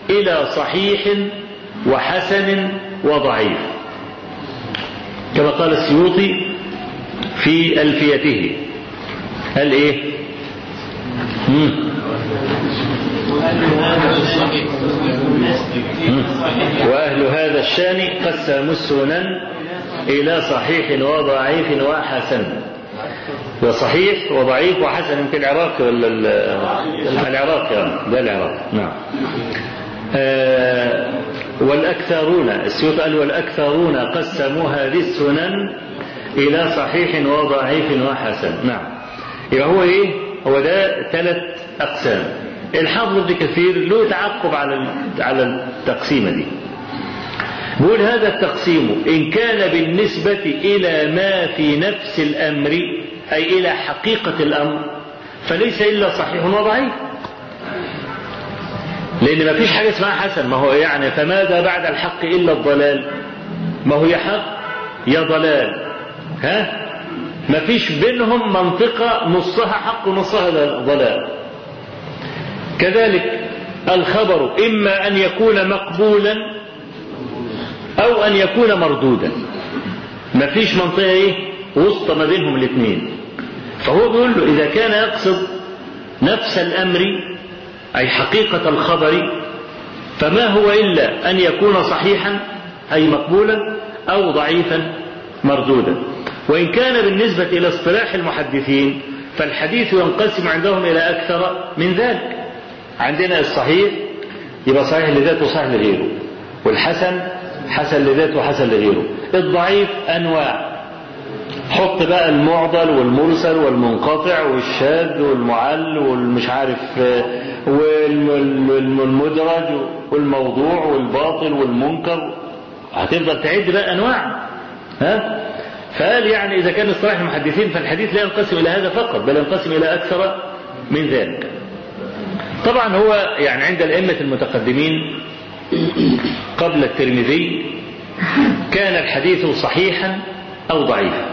Speaker 1: إلى صحيح وحسن وضعيف كما قال السيوطي في ألفيته قال إيه مم. وأهل هذا الشان قسموا السنن إلى صحيح وضعيف وحسن وصحيح وضعيف وحسن يمكن العراق ولا العراق يعني ده العراق نعم آه والأكثرون السيوط قال والأكثرون قسموا هذه السنن إلى صحيح وضعيف وحسن نعم يبقى هو إيه هو ده ثلاث أقسام الحافظ ابن كثير له تعقب على على التقسيمة دي بيقول هذا التقسيم إن كان بالنسبة إلى ما في نفس الأمر أي إلى حقيقة الأمر فليس إلا صحيح وضعيف لأن ما فيش حاجة اسمها حسن ما هو يعني فماذا بعد الحق إلا الضلال ما هو يا حق يا ضلال ها ما فيش بينهم منطقة نصها حق ونصها ضلال كذلك الخبر إما أن يكون مقبولا أو أن يكون مردودا ما فيش منطقة إيه وسط ما بينهم الاثنين فهو بيقول له إذا كان يقصد نفس الأمر أي حقيقة الخبر فما هو إلا أن يكون صحيحا أي مقبولا أو ضعيفا مردودا وإن كان بالنسبة إلى اصطلاح المحدثين فالحديث ينقسم عندهم إلى أكثر من ذلك عندنا الصحيح يبقى صحيح لذاته وصحيح لغيره والحسن حسن لذاته وحسن لغيره الضعيف أنواع حط بقى المعضل والمرسل والمنقطع والشاذ والمعل والمش عارف والمدرج والموضوع والباطل والمنكر هتفضل تعد بقى انواع ها فقال يعني اذا كان اصطلاح المحدثين فالحديث لا ينقسم الى هذا فقط بل ينقسم الى اكثر من ذلك طبعا هو يعني عند الائمه المتقدمين قبل الترمذي كان الحديث صحيحا او ضعيفا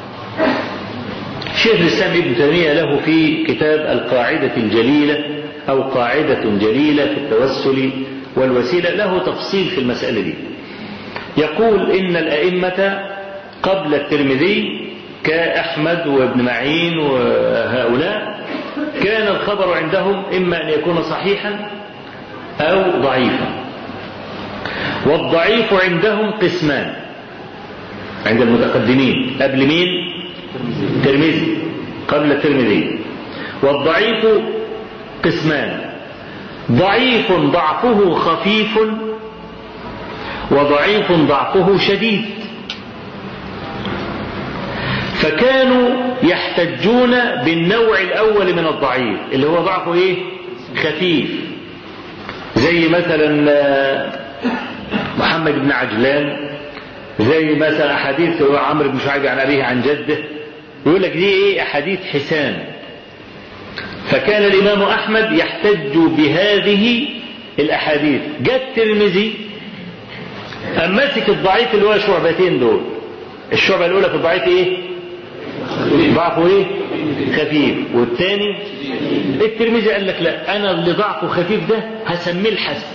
Speaker 1: شيخ الإسلام ابن تيمية له في كتاب القاعدة الجليلة أو قاعدة جليلة في التوسل والوسيلة له تفصيل في المسألة دي يقول إن الأئمة قبل الترمذي كأحمد وابن معين وهؤلاء كان الخبر عندهم إما أن يكون صحيحا أو ضعيفا والضعيف عندهم قسمان عند المتقدمين قبل مين الترمذي قبل الترمذي والضعيف قسمان ضعيف ضعفه خفيف وضعيف ضعفه شديد فكانوا يحتجون بالنوع الاول من الضعيف اللي هو ضعفه ايه خفيف زي مثلا محمد بن عجلان زي مثلا احاديث عمرو بن شعيب عن ابيه عن جده يقول لك دي ايه احاديث حسان فكان الامام احمد يحتج بهذه الاحاديث جاء الترمذي أم مسك الضعيف اللي هو الشعبتين دول الشعبة الأولى في الضعيف إيه؟ ضعفه إيه؟ خفيف والثاني الترمذي قال لك لا أنا اللي ضعفه خفيف ده هسميه الحسن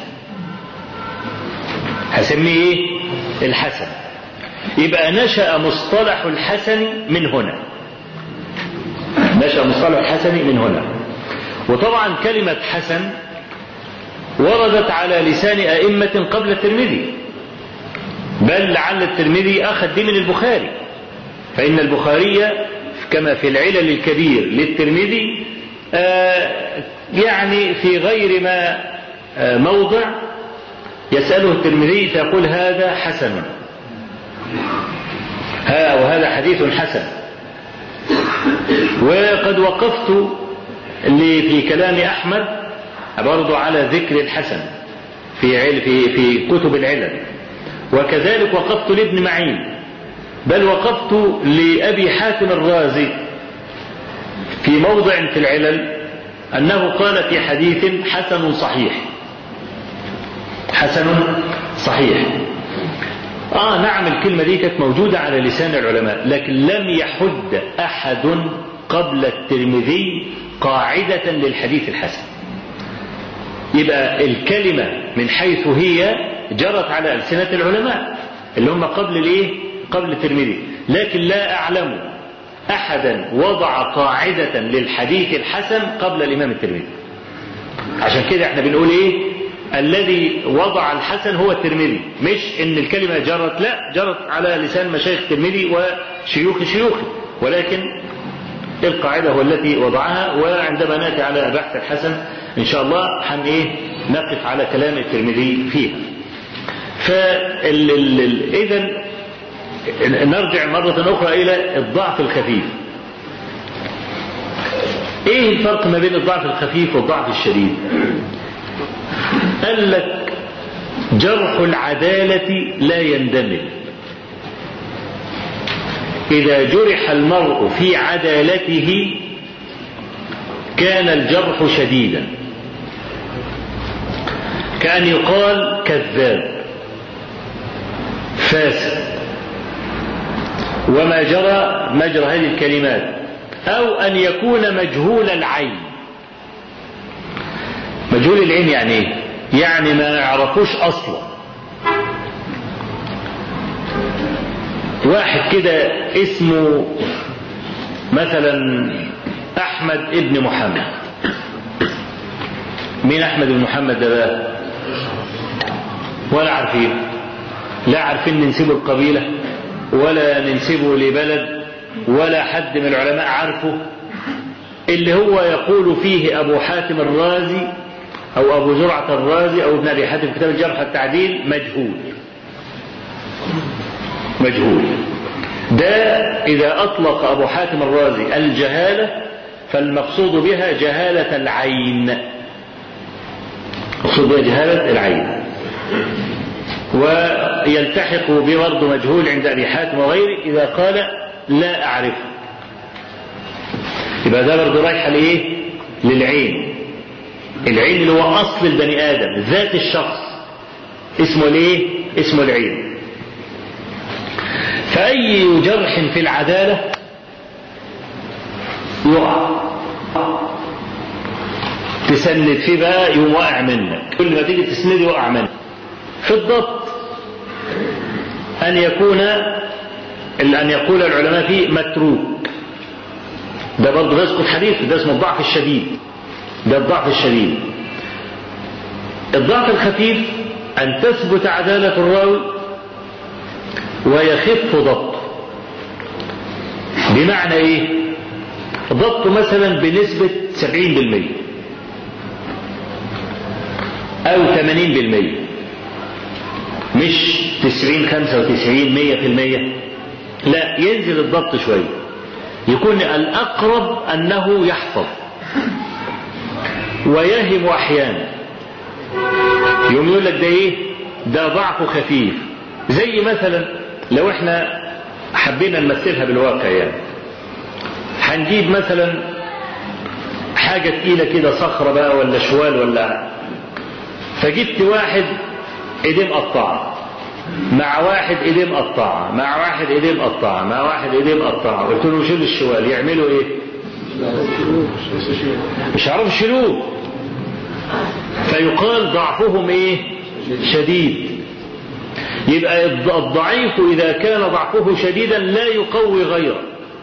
Speaker 1: هسميه إيه؟ الحسن يبقى نشأ مصطلح الحسن من هنا نشأ مصطلح الحسن من هنا وطبعا كلمة حسن وردت على لسان أئمة قبل الترمذي بل لعل الترمذي أخذ دي من البخاري فإن البخاري كما في العلل الكبير للترمذي آه يعني في غير ما آه موضع يسأله الترمذي فيقول هذا حسن ها وهذا حديث حسن وقد وقفت في كلام أحمد برضو على ذكر الحسن في عل في في كتب العلل وكذلك وقفت لابن معين بل وقفت لأبي حاتم الرازي في موضع في العلل أنه قال في حديث حسن صحيح حسن صحيح آه نعم الكلمة دي كانت موجودة على لسان العلماء لكن لم يحد أحد قبل الترمذي قاعدة للحديث الحسن يبقى الكلمة من حيث هي جرت على ألسنة العلماء اللي هم قبل الايه؟ قبل الترمذي لكن لا أعلم أحدا وضع قاعدة للحديث الحسن قبل الإمام الترمذي عشان كده احنا بنقول ايه الذي وضع الحسن هو الترمذي مش ان الكلمة جرت لا جرت على لسان مشايخ الترمذي وشيوخ شيوخه ولكن القاعدة هو التي وضعها وعندما نأتي على بحث الحسن إن شاء الله حن إيه نقف على كلام الترمذي فيها فإذا نرجع مرة أخرى إلى الضعف الخفيف إيه الفرق ما بين الضعف الخفيف والضعف الشديد قال لك جرح العدالة لا يندمج إذا جرح المرء في عدالته كان الجرح شديدا كأن يقال كذاب فاسد وما جرى مجرى هذه الكلمات أو أن يكون مجهول العين مجهول العين يعني ايه؟ يعني ما يعرفوش أصلا واحد كده اسمه مثلا أحمد ابن محمد مين أحمد بن محمد ده بقى ولا عارفين لا عارفين ننسبه القبيلة ولا ننسبه لبلد ولا حد من العلماء عارفه اللي هو يقول فيه أبو حاتم الرازي أو أبو زرعة الرازي أو ابن أبي حاتم كتاب الجرح والتعديل مجهول مجهول ده إذا أطلق أبو حاتم الرازي الجهالة فالمقصود بها جهالة العين مقصود بها جهالة العين ويلتحق ببرضه مجهول عند أبي حاتم وغيره إذا قال لا أعرفه يبقى ده برضه رايحة لإيه؟ للعين العين اللي هو أصل البني آدم ذات الشخص اسمه الإيه؟ اسمه العين فأي جرح في العدالة يقع تسند فيه بقى يقوم واقع منك كل ما تيجي تسند يقع منك في الضبط أن يكون أن يقول العلماء فيه متروك ده برضه ده اسمه الحديث ده اسمه الضعف الشديد ده الضعف الشديد الضعف الخفيف أن تثبت عدالة الراوي ويخف ضبطه بمعنى ايه ضبطه مثلا بنسبة 70% او 80% مش 90 95 100% لا ينزل الضبط شوية يكون الأقرب أنه يحفظ ويهم أحيانا يوم يقول لك ده إيه ده ضعف خفيف زي مثلا لو احنا حبينا نمثلها بالواقع يعني هنجيب مثلا حاجة تقيلة كده صخرة بقى ولا شوال ولا فجبت واحد ايديه مقطعة مع واحد ايديه مقطعة مع واحد ايديه مقطعة مع واحد ايديه مقطعة قلت له شيل الشوال يعملوا ايه؟ مش عارف يشيلوه فيقال ضعفهم ايه؟ شديد يبقى الضعيف إذا كان ضعفه شديدا لا يقوي غيره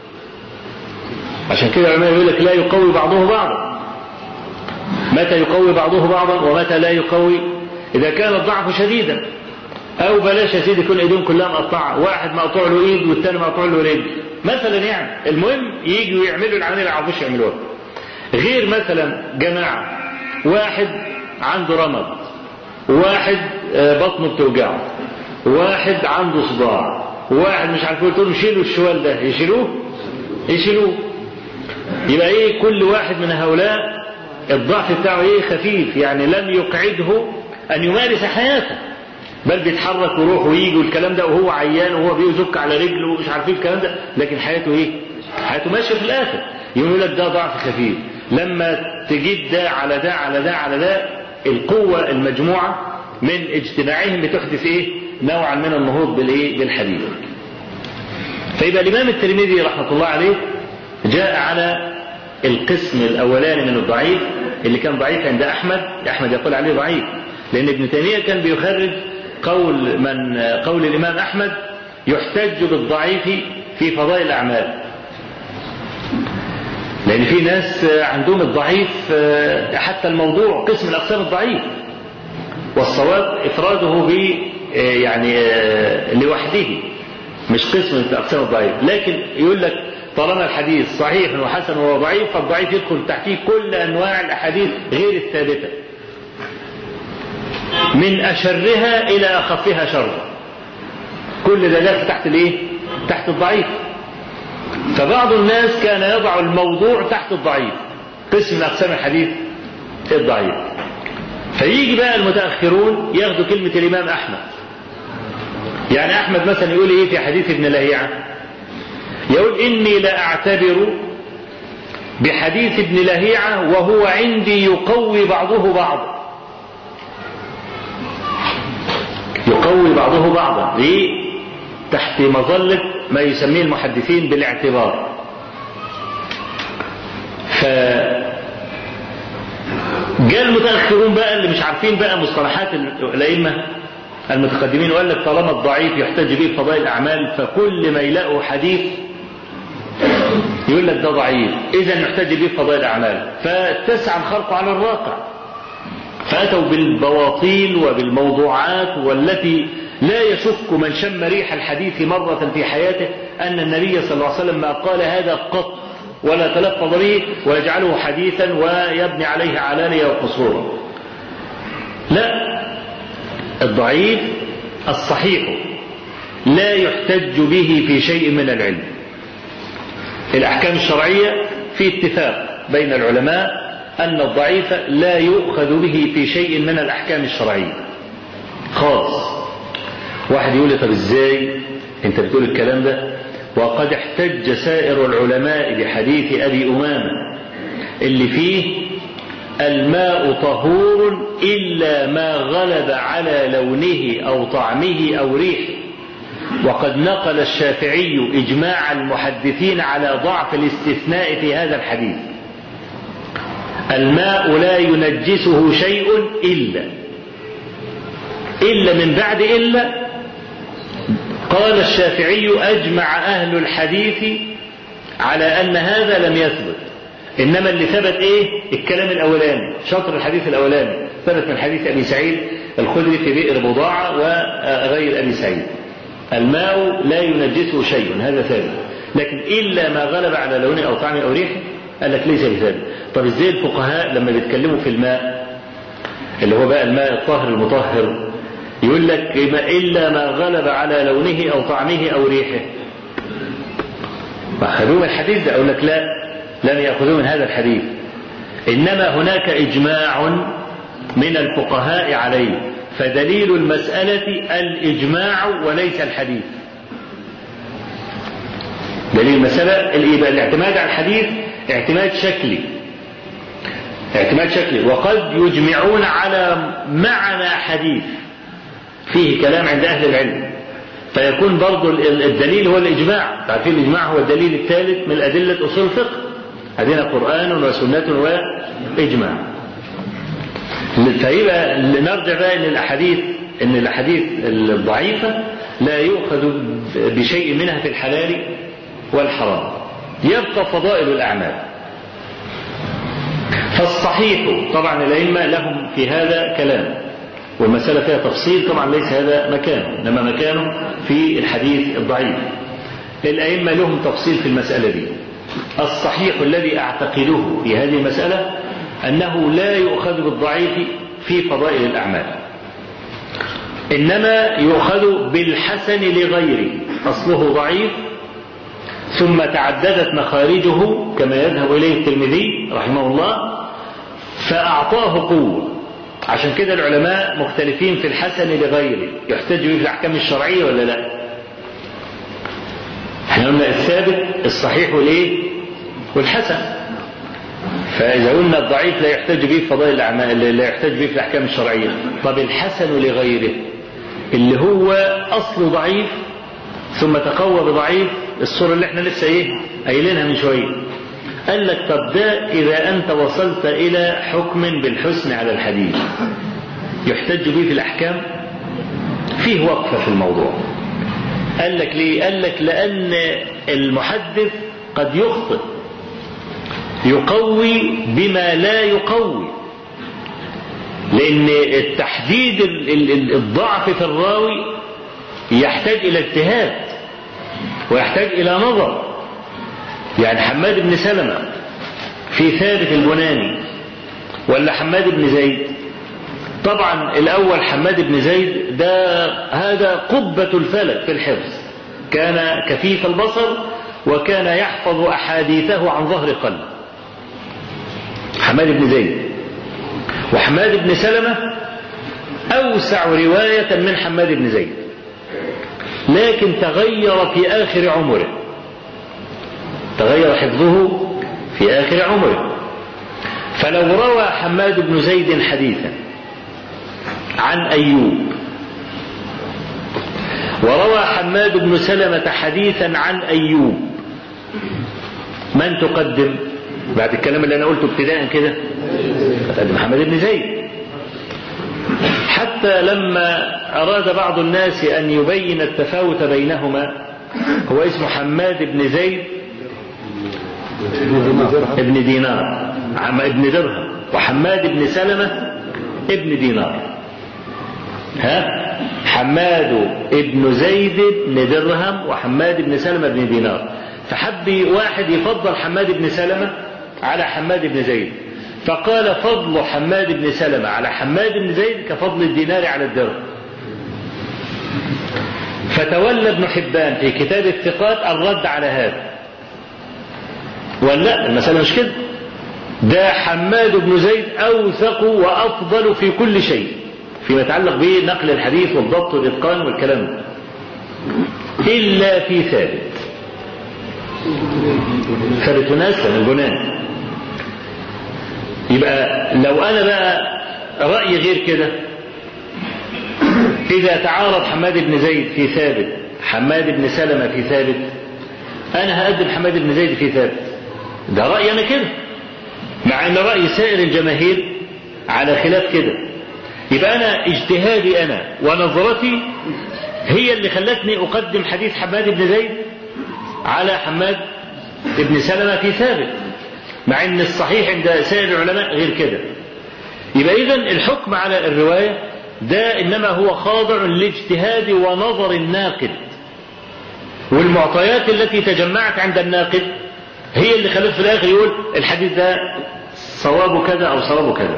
Speaker 1: عشان كده العلماء يقول لك لا يقوي بعضه بعضا متى يقوي بعضه بعضا ومتى لا يقوي إذا كان الضعف شديدا أو بلاش يا سيدي يكون إيديهم كلها مقطعة واحد مقطوع له إيد والتاني مقطوع له رجل مثلا يعني المهم يجوا يعملوا العملية اللي يعرفوش يعملوها غير مثلا جماعة واحد عنده رمض واحد بطنه بتوجعه واحد عنده صداع واحد مش عارف قلت لهم شيلوا الشوال ده يشيلوه يشيلوه يبقى ايه كل واحد من هؤلاء الضعف بتاعه ايه خفيف يعني لم يقعده ان يمارس حياته بل بيتحرك ويروح ويجي والكلام ده وهو عيان وهو بيزك على رجله ومش عارف ايه الكلام ده لكن حياته ايه؟ حياته ماشيه في الاخر يقول لك ده ضعف خفيف لما تجيب ده على ده على ده على ده القوه المجموعه من اجتماعهم بتحدث ايه؟ نوعا من النهوض بالايه؟ بالحديث. فيبقى الامام الترمذي رحمه الله عليه جاء على القسم الاولاني من الضعيف اللي كان ضعيف عند أحمد أحمد يقول عليه ضعيف لأن ابن تيمية كان بيخرج قول من قول الإمام أحمد يحتج بالضعيف في فضائل الأعمال لأن في ناس عندهم الضعيف حتى الموضوع قسم من أقسام الضعيف والصواب إفراده ب يعني لوحده مش قسم من أقسام الضعيف لكن يقول لك طالما الحديث صحيح وحسن وهو ضعيف فالضعيف يدخل تحتيه كل أنواع الأحاديث غير الثابتة من أشرها إلى أخفها شرا كل ده داخل تحت الإيه؟ تحت الضعيف فبعض الناس كان يضع الموضوع تحت الضعيف قسم من أقسام الحديث الضعيف فيجي بقى المتأخرون ياخدوا كلمة الإمام أحمد يعني أحمد مثلا يقول إيه في حديث ابن لهيعة يقول إني لا أعتبر بحديث ابن لهيعة وهو عندي يقوي بعضه بعضا يقوي بعضه بعضا ليه تحت مظلة ما يسميه المحدثين بالاعتبار ف جاء المتأخرون بقى اللي مش عارفين بقى مصطلحات الأئمة المتقدمين وقال لك طالما الضعيف يحتج به في فضائل الأعمال فكل ما يلاقوا حديث يقول لك ده ضعيف إذا يحتج به في فضائل الأعمال فتسعى الخلق على الواقع فأتوا بالبواطيل وبالموضوعات والتي لا يشك من شم ريح الحديث مرة في حياته أن النبي صلى الله عليه وسلم ما قال هذا قط ولا تلفظ به ويجعله حديثا ويبني عليه علانية وقصورا لا الضعيف الصحيح لا يحتج به في شيء من العلم الأحكام الشرعية في اتفاق بين العلماء أن الضعيف لا يؤخذ به في شيء من الأحكام الشرعية خالص واحد يقول لي طب ازاي انت بتقول الكلام ده وقد احتج سائر العلماء بحديث أبي أمامة اللي فيه الماء طهور إلا ما غلب على لونه أو طعمه أو ريحه وقد نقل الشافعي إجماع المحدثين على ضعف الاستثناء في هذا الحديث الماء لا ينجسه شيء إلا إلا من بعد إلا قال الشافعي أجمع أهل الحديث على أن هذا لم يثبت إنما اللي ثبت إيه الكلام الأولاني شطر الحديث الأولاني ثبت من حديث أبي سعيد الخدري في بئر بضاعة وغير أبي سعيد الماء لا ينجسه شيء هذا ثابت لكن إلا ما غلب على لونه أو طعمه أو ريحه قال لك ليس بثابت طب ازاي الفقهاء لما بيتكلموا في الماء اللي هو بقى الماء الطاهر المطهر يقول لك إلا ما غلب على لونه أو طعمه أو ريحه أخذوه من الحديث ده أقول لك لا لم يأخذوه من هذا الحديث إنما هناك إجماع من الفقهاء عليه فدليل المسألة الإجماع وليس الحديث دليل المسألة الاعتماد على الحديث اعتماد شكلي اعتماد شكلي وقد يجمعون على معنى حديث فيه كلام عند أهل العلم فيكون برضو الدليل هو الإجماع عارفين الإجماع هو الدليل الثالث من أدلة أصول الفقه عندنا قرآن وسنة وإجماع فيبقى نرجع بقى إن الأحاديث إن الأحاديث الضعيفة لا يؤخذ بشيء منها في الحلال والحرام يبقى فضائل الأعمال فالصحيح طبعا الأئمة لهم في هذا كلام والمسألة فيها تفصيل طبعا ليس هذا مكانه إنما مكانه في الحديث الضعيف الأئمة لهم تفصيل في المسألة دي الصحيح الذي أعتقده في هذه المسألة أنه لا يؤخذ بالضعيف في فضائل الأعمال إنما يؤخذ بالحسن لغيره أصله ضعيف ثم تعددت مخارجه كما يذهب إليه الترمذي رحمه الله فأعطاه قوة عشان كده العلماء مختلفين في الحسن لغيره يحتج به في الأحكام الشرعية ولا لا احنا قلنا الثابت الصحيح والايه والحسن فإذا قلنا الضعيف لا يحتج به في فضائل الأعمال لا يحتج به في الأحكام الشرعية طب الحسن لغيره اللي هو أصله ضعيف ثم تقوى بضعيف الصورة اللي احنا لسه ايه قايلينها من شوية قال لك طب ده إذا أنت وصلت إلى حكم بالحسن على الحديث يحتج به في الأحكام فيه وقفة في الموضوع قال لك ليه قال لك لأن المحدث قد يخطئ يقوي بما لا يقوي لأن التحديد الضعف في الراوي يحتاج إلى اجتهاد ويحتاج إلى نظر يعني حماد بن سلمة في ثابت البناني ولا حماد بن زيد طبعا الأول حماد بن زيد ده هذا قبة الفلك في الحفظ كان كفيف البصر وكان يحفظ أحاديثه عن ظهر قلب حماد بن زيد وحماد بن سلمة أوسع رواية من حماد بن زيد لكن تغير في آخر عمره تغير حفظه في آخر عمره فلو روى حماد بن زيد حديثا عن أيوب وروى حماد بن سلمة حديثا عن أيوب من تقدم بعد الكلام اللي أنا قلته ابتداء كده تقدم حماد بن زيد حتى لما أراد بعض الناس أن يبين التفاوت بينهما هو اسمه حماد بن زيد ابن دينار عم ابن درهم وحماد بن سلمة ابن دينار ها حماد ابن زيد بن درهم وحماد بن سلمة بن دينار فحب واحد يفضل حماد بن سلمة على حماد بن زيد فقال فضل حماد بن سلمة على حماد بن زيد كفضل الدينار على الدرهم فتولى ابن حبان في كتاب الثقات الرد على هذا ولا المسألة مش كده ده حماد بن زيد أوثق وأفضل في كل شيء فيما يتعلق بنقل الحديث والضبط والإتقان والكلام ده إلا في ثابت ثابت ناس من البنان يبقى لو أنا بقى رأيي غير كده إذا تعارض حماد بن زيد في ثابت حماد بن سلمة في ثابت أنا هقدم حماد بن زيد في ثابت ده رأيي أنا كده مع أن رأي سائر الجماهير على خلاف كده يبقى أنا اجتهادي أنا ونظرتي هي اللي خلتني أقدم حديث حماد بن زيد على حماد بن سلمة في ثابت مع أن الصحيح عند سائر العلماء غير كده يبقى إذا الحكم على الرواية ده إنما هو خاضع لاجتهاد ونظر الناقد والمعطيات التي تجمعت عند الناقد هي اللي خلت في الآخر يقول الحديث ده صوابه كذا أو صوابه كذا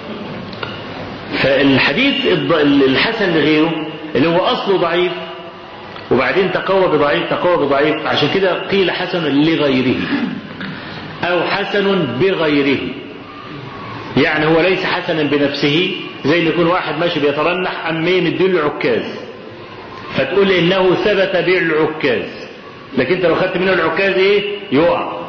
Speaker 1: فالحديث الحسن لغيره اللي هو أصله ضعيف وبعدين تقوى بضعيف تقوى بضعيف عشان كده قيل حسن لغيره أو حسن بغيره يعني هو ليس حسنا بنفسه زي ما يكون واحد ماشي بيترنح عن مين مديله العكاز فتقول انه ثبت بالعكاز لكن انت لو خدت منه العكاز ايه يقع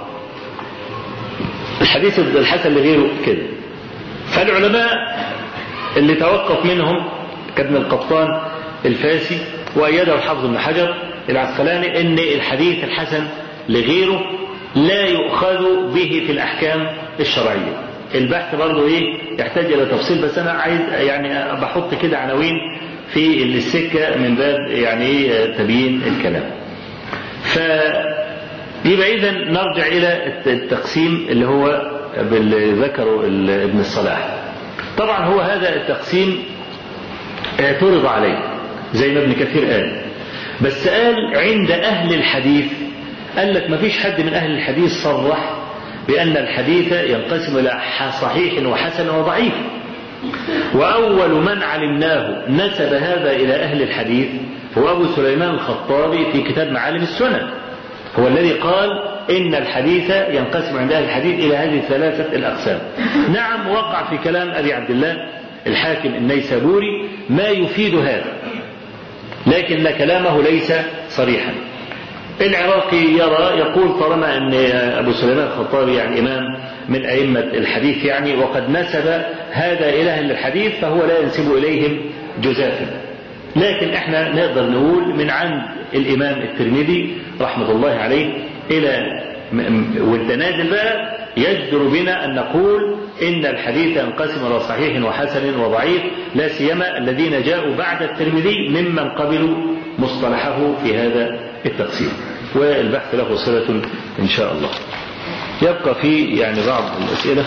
Speaker 1: الحديث الحسن لغيره كده فالعلماء اللي توقف منهم كابن القطان الفاسي وأيده الحافظ بن حجر العسقلاني ان الحديث الحسن لغيره لا يؤخذ به في الأحكام الشرعية البحث برضه ايه يحتاج الى تفصيل بس انا عايز يعني بحط كده عناوين في السكه من باب يعني ايه تبيين الكلام. ف يبقى اذا نرجع الى التقسيم اللي هو اللي ذكره ابن الصلاح. طبعا هو هذا التقسيم اعترض عليه زي ما ابن كثير قال. بس قال عند اهل الحديث قال لك ما فيش حد من اهل الحديث صرح بأن الحديث ينقسم إلى صحيح وحسن وضعيف وأول من علمناه نسب هذا إلى أهل الحديث هو أبو سليمان الخطابي في كتاب معالم السنن هو الذي قال إن الحديث ينقسم عند أهل الحديث إلى هذه الثلاثة الأقسام نعم وقع في كلام أبي عبد الله الحاكم النيسابوري ما يفيد هذا لكن كلامه ليس صريحا العراقي يرى يقول طالما ان ابو سليمان الخطابي يعني امام من ائمه الحديث يعني وقد نسب هذا الى اهل الحديث فهو لا ينسب اليهم جزافا. لكن احنا نقدر نقول من عند الامام الترمذي رحمه الله عليه الى م- م- وانت نازل بقى يجدر بنا ان نقول ان الحديث ينقسم الى صحيح وحسن وضعيف لا سيما الذين جاءوا بعد الترمذي ممن قبلوا مصطلحه في هذا التقسيم والبحث له صله ان شاء الله يبقى في يعني بعض الاسئله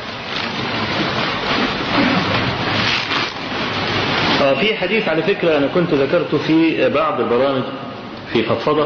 Speaker 1: آه في حديث على فكرة أنا كنت ذكرته في بعض البرامج في فضفضة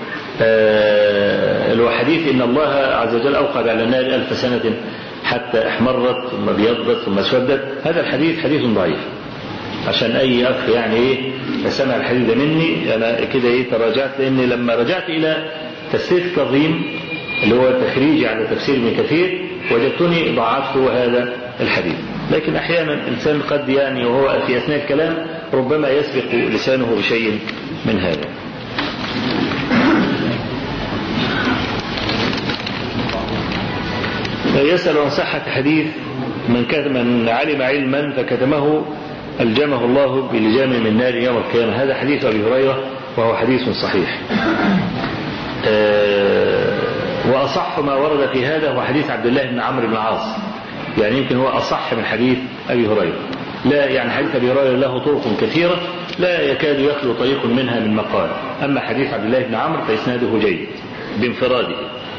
Speaker 1: آه اللي هو حديث إن الله عز وجل أوقد على النار ألف سنة حتى احمرت ثم ابيضت ثم اسودت هذا الحديث حديث ضعيف عشان أي أخ يعني إيه سمع الحديث ده مني أنا كده إيه تراجعت لأني لما رجعت إلى تفسير التظيم اللي هو تخريجي على تفسير ابن كثير وجدتني ضعفت هذا الحديث لكن أحيانا الإنسان قد يعني وهو في أثناء الكلام ربما يسبق لسانه بشيء من هذا يسأل عن صحة حديث من كتم من علم علما فكتمه ألجمه الله بلجام من نار يوم القيامة هذا حديث أبي هريرة وهو حديث صحيح أه وأصح ما ورد في هذا هو حديث عبد الله بن عمرو بن العاص يعني يمكن هو أصح من حديث أبي هريرة لا يعني حديث أبي هريرة له طرق كثيرة لا يكاد يخلو طريق منها من مقال أما حديث عبد الله بن عمرو فإسناده جيد بانفراده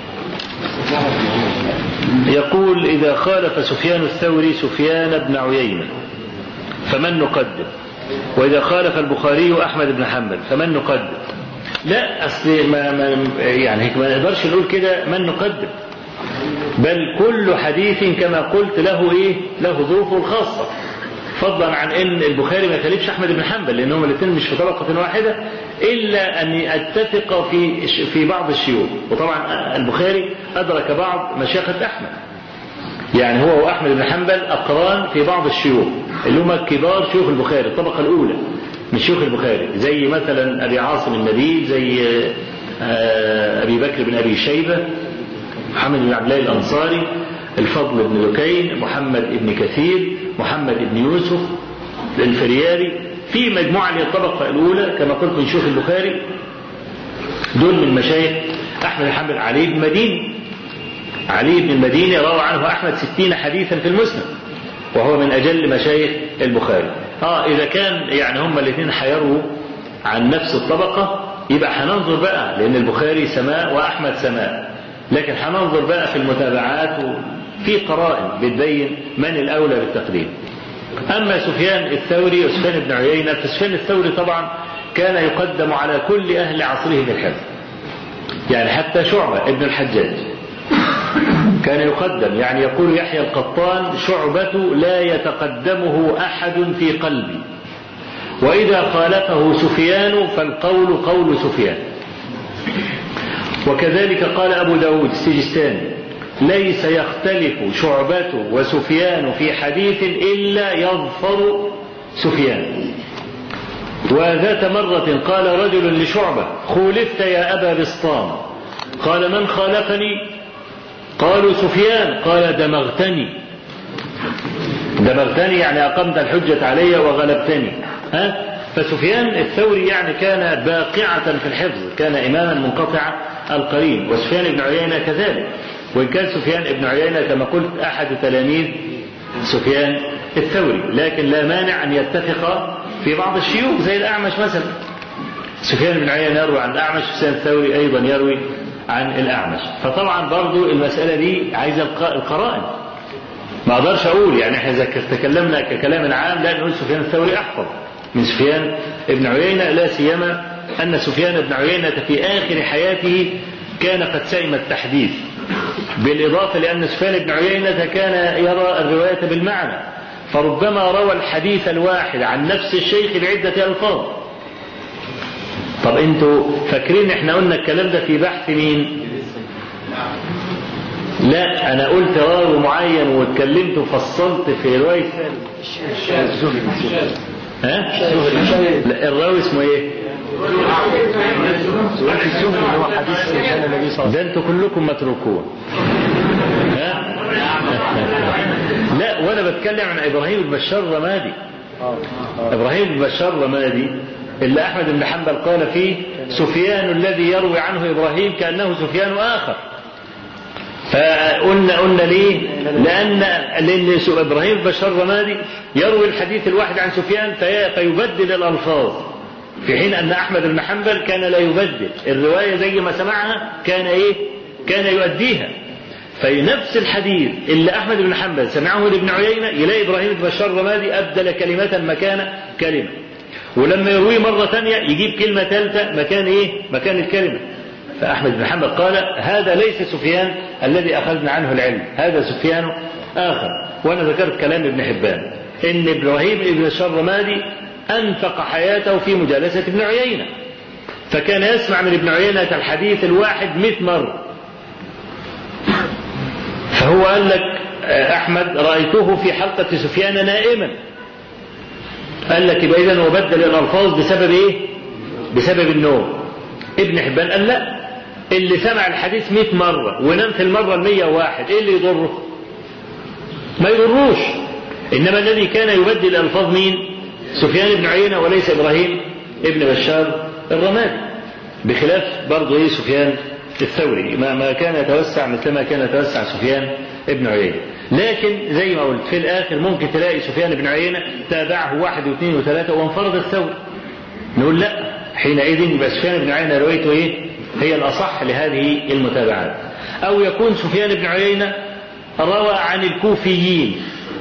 Speaker 1: يقول إذا خالف سفيان الثوري سفيان بن عيينة فمن نقدم وإذا خالف البخاري أحمد بن حنبل فمن نقدم لا أصل ما, ما يعني ما نقدرش نقول كده من نقدم بل كل حديث كما قلت له إيه له ظروفه الخاصة فضلا عن ان البخاري ما يخالفش احمد بن حنبل لانهم الاثنين مش في طبقه واحده الا اني اتفق في في بعض الشيوخ وطبعا البخاري ادرك بعض مشايخه احمد يعني هو واحمد بن حنبل اقران في بعض الشيوخ اللي هم كبار شيوخ البخاري الطبقه الاولى من شيوخ البخاري زي مثلا ابي عاصم النبيل زي ابي بكر بن ابي شيبه محمد بن عبد الله الانصاري الفضل بن لكين محمد بن كثير محمد بن يوسف الفرياري في مجموعة للطبقة الأولى كما قلت من شيوخ البخاري دول من مشايخ أحمد الحنبل علي بن مديني علي بن المديني روى عنه أحمد ستين حديثا في المسند وهو من أجل مشايخ البخاري آه إذا كان يعني هما الاثنين حيروا عن نفس الطبقة يبقى هننظر بقى لأن البخاري سماء وأحمد سماء لكن هننظر بقى في المتابعات في قرائن بتبين من الأولى بالتقديم أما سفيان الثوري وسفيان بن عيينة فسفيان الثوري طبعا كان يقدم على كل أهل عصره بالحفظ يعني حتى شعبة ابن الحجاج كان يقدم يعني يقول يحيى القطان شعبة لا يتقدمه أحد في قلبي وإذا خالفه سفيان فالقول قول سفيان وكذلك قال أبو داود السجستاني ليس يختلف شعبة وسفيان في حديث إلا يظفر سفيان وذات مرة قال رجل لشعبة خولفت يا أبا بسطام قال من خالفني قالوا سفيان قال دمغتني دمغتني يعني أقمت الحجة علي وغلبتني ها فسفيان الثوري يعني كان باقعة في الحفظ كان إماما منقطع القرين وسفيان بن عيينة كذلك وإن كان سفيان بن عيينة كما قلت أحد تلاميذ سفيان الثوري لكن لا مانع أن يتفق في بعض الشيوخ زي الأعمش مثلا سفيان بن عيينة يروي عن الأعمش سفيان الثوري أيضا يروي عن الأعمش فطبعا برضو المسألة دي عايزة القرائن ما أقدرش أقول يعني احنا إذا تكلمنا ككلام عام لا نقول سفيان الثوري أحفظ من سفيان بن عيينة لا سيما أن سفيان بن عيينة في آخر حياته كان قد سئم التحديث بالإضافة لأن سفيان بن عيينة كان يرى الرواية بالمعنى فربما روى الحديث الواحد عن نفس الشيخ بعدة ألفاظ طب انتوا فاكرين احنا قلنا الكلام ده في بحث مين لا انا قلت راوي معين واتكلمت وفصلت في رواية ها لا الراوي اسمه ايه
Speaker 2: الزهري هو حديث كان النبي صلى الله
Speaker 1: ده انتوا كلكم متروكون ها لا وانا بتكلم عن ابراهيم بن بشار الرمادي ابراهيم بن بشار الرمادي اللي احمد بن حنبل قال فيه سفيان الذي يروي عنه ابراهيم كانه سفيان اخر فقلنا قلنا ليه؟ لأن لأن إبراهيم بشار رمادي يروي الحديث الواحد عن سفيان في فيبدل الألفاظ في حين أن أحمد بن حنبل كان لا يبدل الرواية زي ما سمعها كان إيه؟ كان يؤديها في نفس الحديث اللي أحمد بن حنبل سمعه لابن عيينة يلاقي إبراهيم بن بشار رمادي أبدل كلمة مكان كلمة ولما يرويه مرة ثانية يجيب كلمة ثالثة مكان إيه؟ مكان الكلمة فأحمد بن حنبل قال هذا ليس سفيان الذي أخذنا عنه العلم هذا سفيان آخر وأنا ذكرت كلام ابن حبان إن إبراهيم بن بشار رمادي أنفق حياته في مجالسة ابن عيينة فكان يسمع من ابن عيينة الحديث الواحد مئة مرة فهو قال لك أحمد رأيته في حلقة سفيان نائما قال لك يبقى إذا وبدل الألفاظ بسبب إيه؟ بسبب النوم ابن حبان قال لا اللي سمع الحديث 100 مرة ونام في المرة المية واحد إيه اللي يضره؟ ما يضروش إنما الذي كان يبدل الألفاظ مين؟ سفيان بن عيينة وليس إبراهيم ابن بشار الرمادي بخلاف برضه إيه سفيان الثوري ما, ما كان يتوسع مثل ما كان يتوسع سفيان ابن عيينة لكن زي ما قلت في الآخر ممكن تلاقي سفيان بن عيينة تابعه واحد واثنين وثلاثة وانفرد الثوري نقول لا حينئذ يبقى سفيان بن عيينة روايته إيه هي الأصح لهذه المتابعات أو يكون سفيان بن عيينة روى عن الكوفيين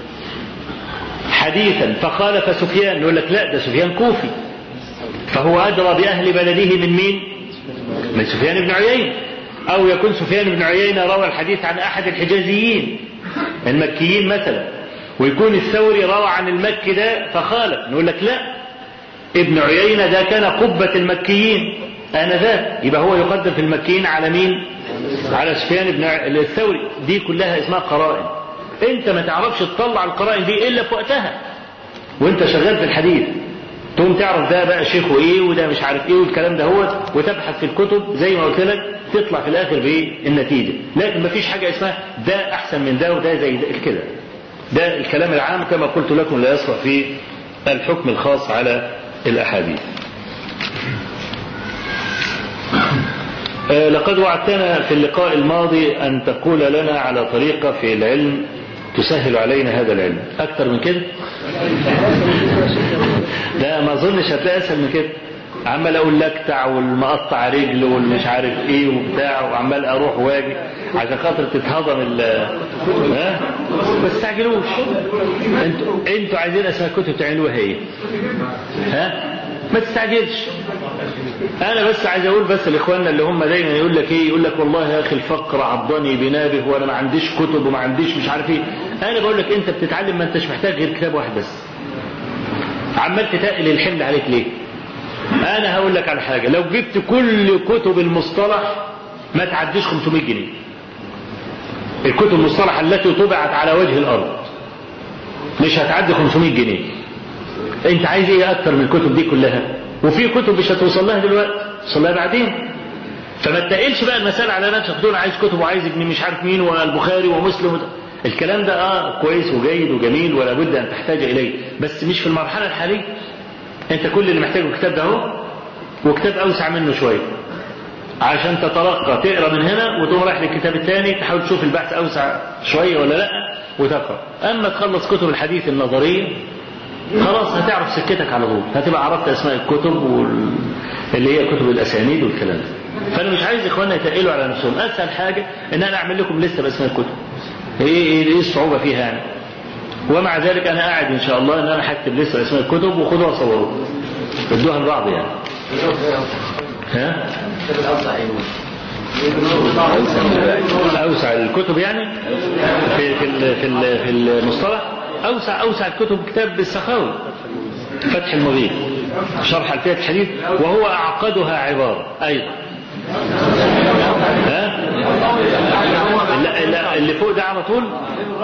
Speaker 1: حديثا فخالف سفيان يقول لك لا ده سفيان كوفي فهو أدرى بأهل بلده من مين من سفيان بن عيينة أو يكون سفيان بن عيينة روى الحديث عن أحد الحجازيين المكيين مثلا ويكون الثوري روى عن المكي ده فخالف نقول لك لا ابن عيينة ده كان قبة المكيين آنذاك يبقى هو يقدم في المكيين على مين؟ على سفيان بن الثوري دي كلها اسمها قرائن انت ما تعرفش تطلع القرائن دي الا في وقتها وانت شغال في الحديث تقوم تعرف ده بقى شيخه ايه وده مش عارف ايه والكلام ده هو وتبحث في الكتب زي ما قلت لك تطلع في الاخر بايه النتيجه لكن ما فيش حاجه اسمها ده احسن من ده وده زي ده كده ده الكلام العام كما قلت لكم لا يصلح في الحكم الخاص على الاحاديث لقد وعدتنا في اللقاء الماضي أن تقول لنا على طريقة في العلم تسهل علينا هذا العلم أكثر من كده لا ما أظنش هتلاقي أسهل من كده عمال أقول لكتع والمقطع رجل والمش عارف إيه وبتاع وعمال أروح واجي عشان خاطر تتهضم ال ها ما تستعجلوش انتوا انتوا عايزين اسماء كتب تعملوها ايه؟ ها؟ ما تستعجلش انا بس عايز اقول بس لاخواننا اللي هم دايما يقول لك ايه يقول لك والله يا اخي الفقر عضني بنابه وانا ما عنديش كتب وما عنديش مش عارف ايه انا بقول لك انت بتتعلم ما انتش محتاج غير كتاب واحد بس عمال تتقل الحمل عليك ليه انا هقول لك على حاجه لو جبت كل كتب المصطلح ما تعديش 500 جنيه الكتب المصطلح التي طبعت على وجه الارض مش هتعدي 500 جنيه انت عايز ايه اكتر من الكتب دي كلها وفي كتب مش هتوصل لها دلوقتي توصل لها بعدين فما تقلش بقى المسألة على نفسك تقول عايز كتب وعايز ابن مش عارف مين والبخاري ومسلم الكلام ده اه كويس وجيد وجميل ولا بد ان تحتاج اليه بس مش في المرحله الحاليه انت كل اللي محتاجه الكتاب ده اهو وكتاب اوسع منه شويه عشان تترقى تقرا من هنا وتقوم رايح للكتاب الثاني تحاول تشوف البحث اوسع شويه ولا لا وتقرا اما تخلص كتب الحديث النظريه خلاص هتعرف سكتك على طول هتبقى عرفت اسماء الكتب وال... اللي هي كتب الاسانيد والكلام ده فانا مش عايز اخواننا يتقلوا على نفسهم اسهل حاجه ان انا اعمل لكم لسته باسماء الكتب ايه ايه ايه الصعوبه فيها يعني ومع ذلك انا قاعد ان شاء الله ان انا هكتب لسه اسماء الكتب وخدوها صوروها ادوها لبعض يعني ها اوسع الكتب يعني في في في في المصطلح اوسع اوسع الكتب كتاب السخاوي فتح المغيث شرح الفية الحديث وهو اعقدها عباره ايضا ها لا لا اللي فوق ده على طول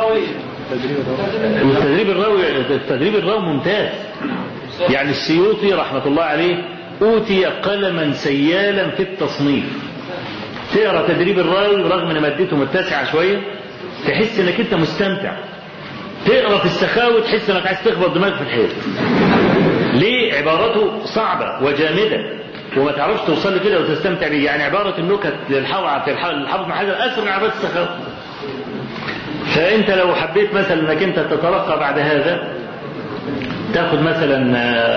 Speaker 1: التدريب الراوي التدريب الراوي ممتاز يعني السيوطي رحمة الله عليه أوتي قلما سيالا في التصنيف تقرا تدريب الراوي رغم ان مادته متسعه شويه تحس انك انت مستمتع تقرا في السخاوي تحس انك عايز تخبط دماغك في الحيط ليه عبارته صعبه وجامده وما تعرفش توصل له كده وتستمتع بيه يعني عباره النكت للحافظ الحافظ بن حجر اسهل من عباره السخاوي فانت لو حبيت مثلا انك انت تترقى بعد هذا تاخذ مثلا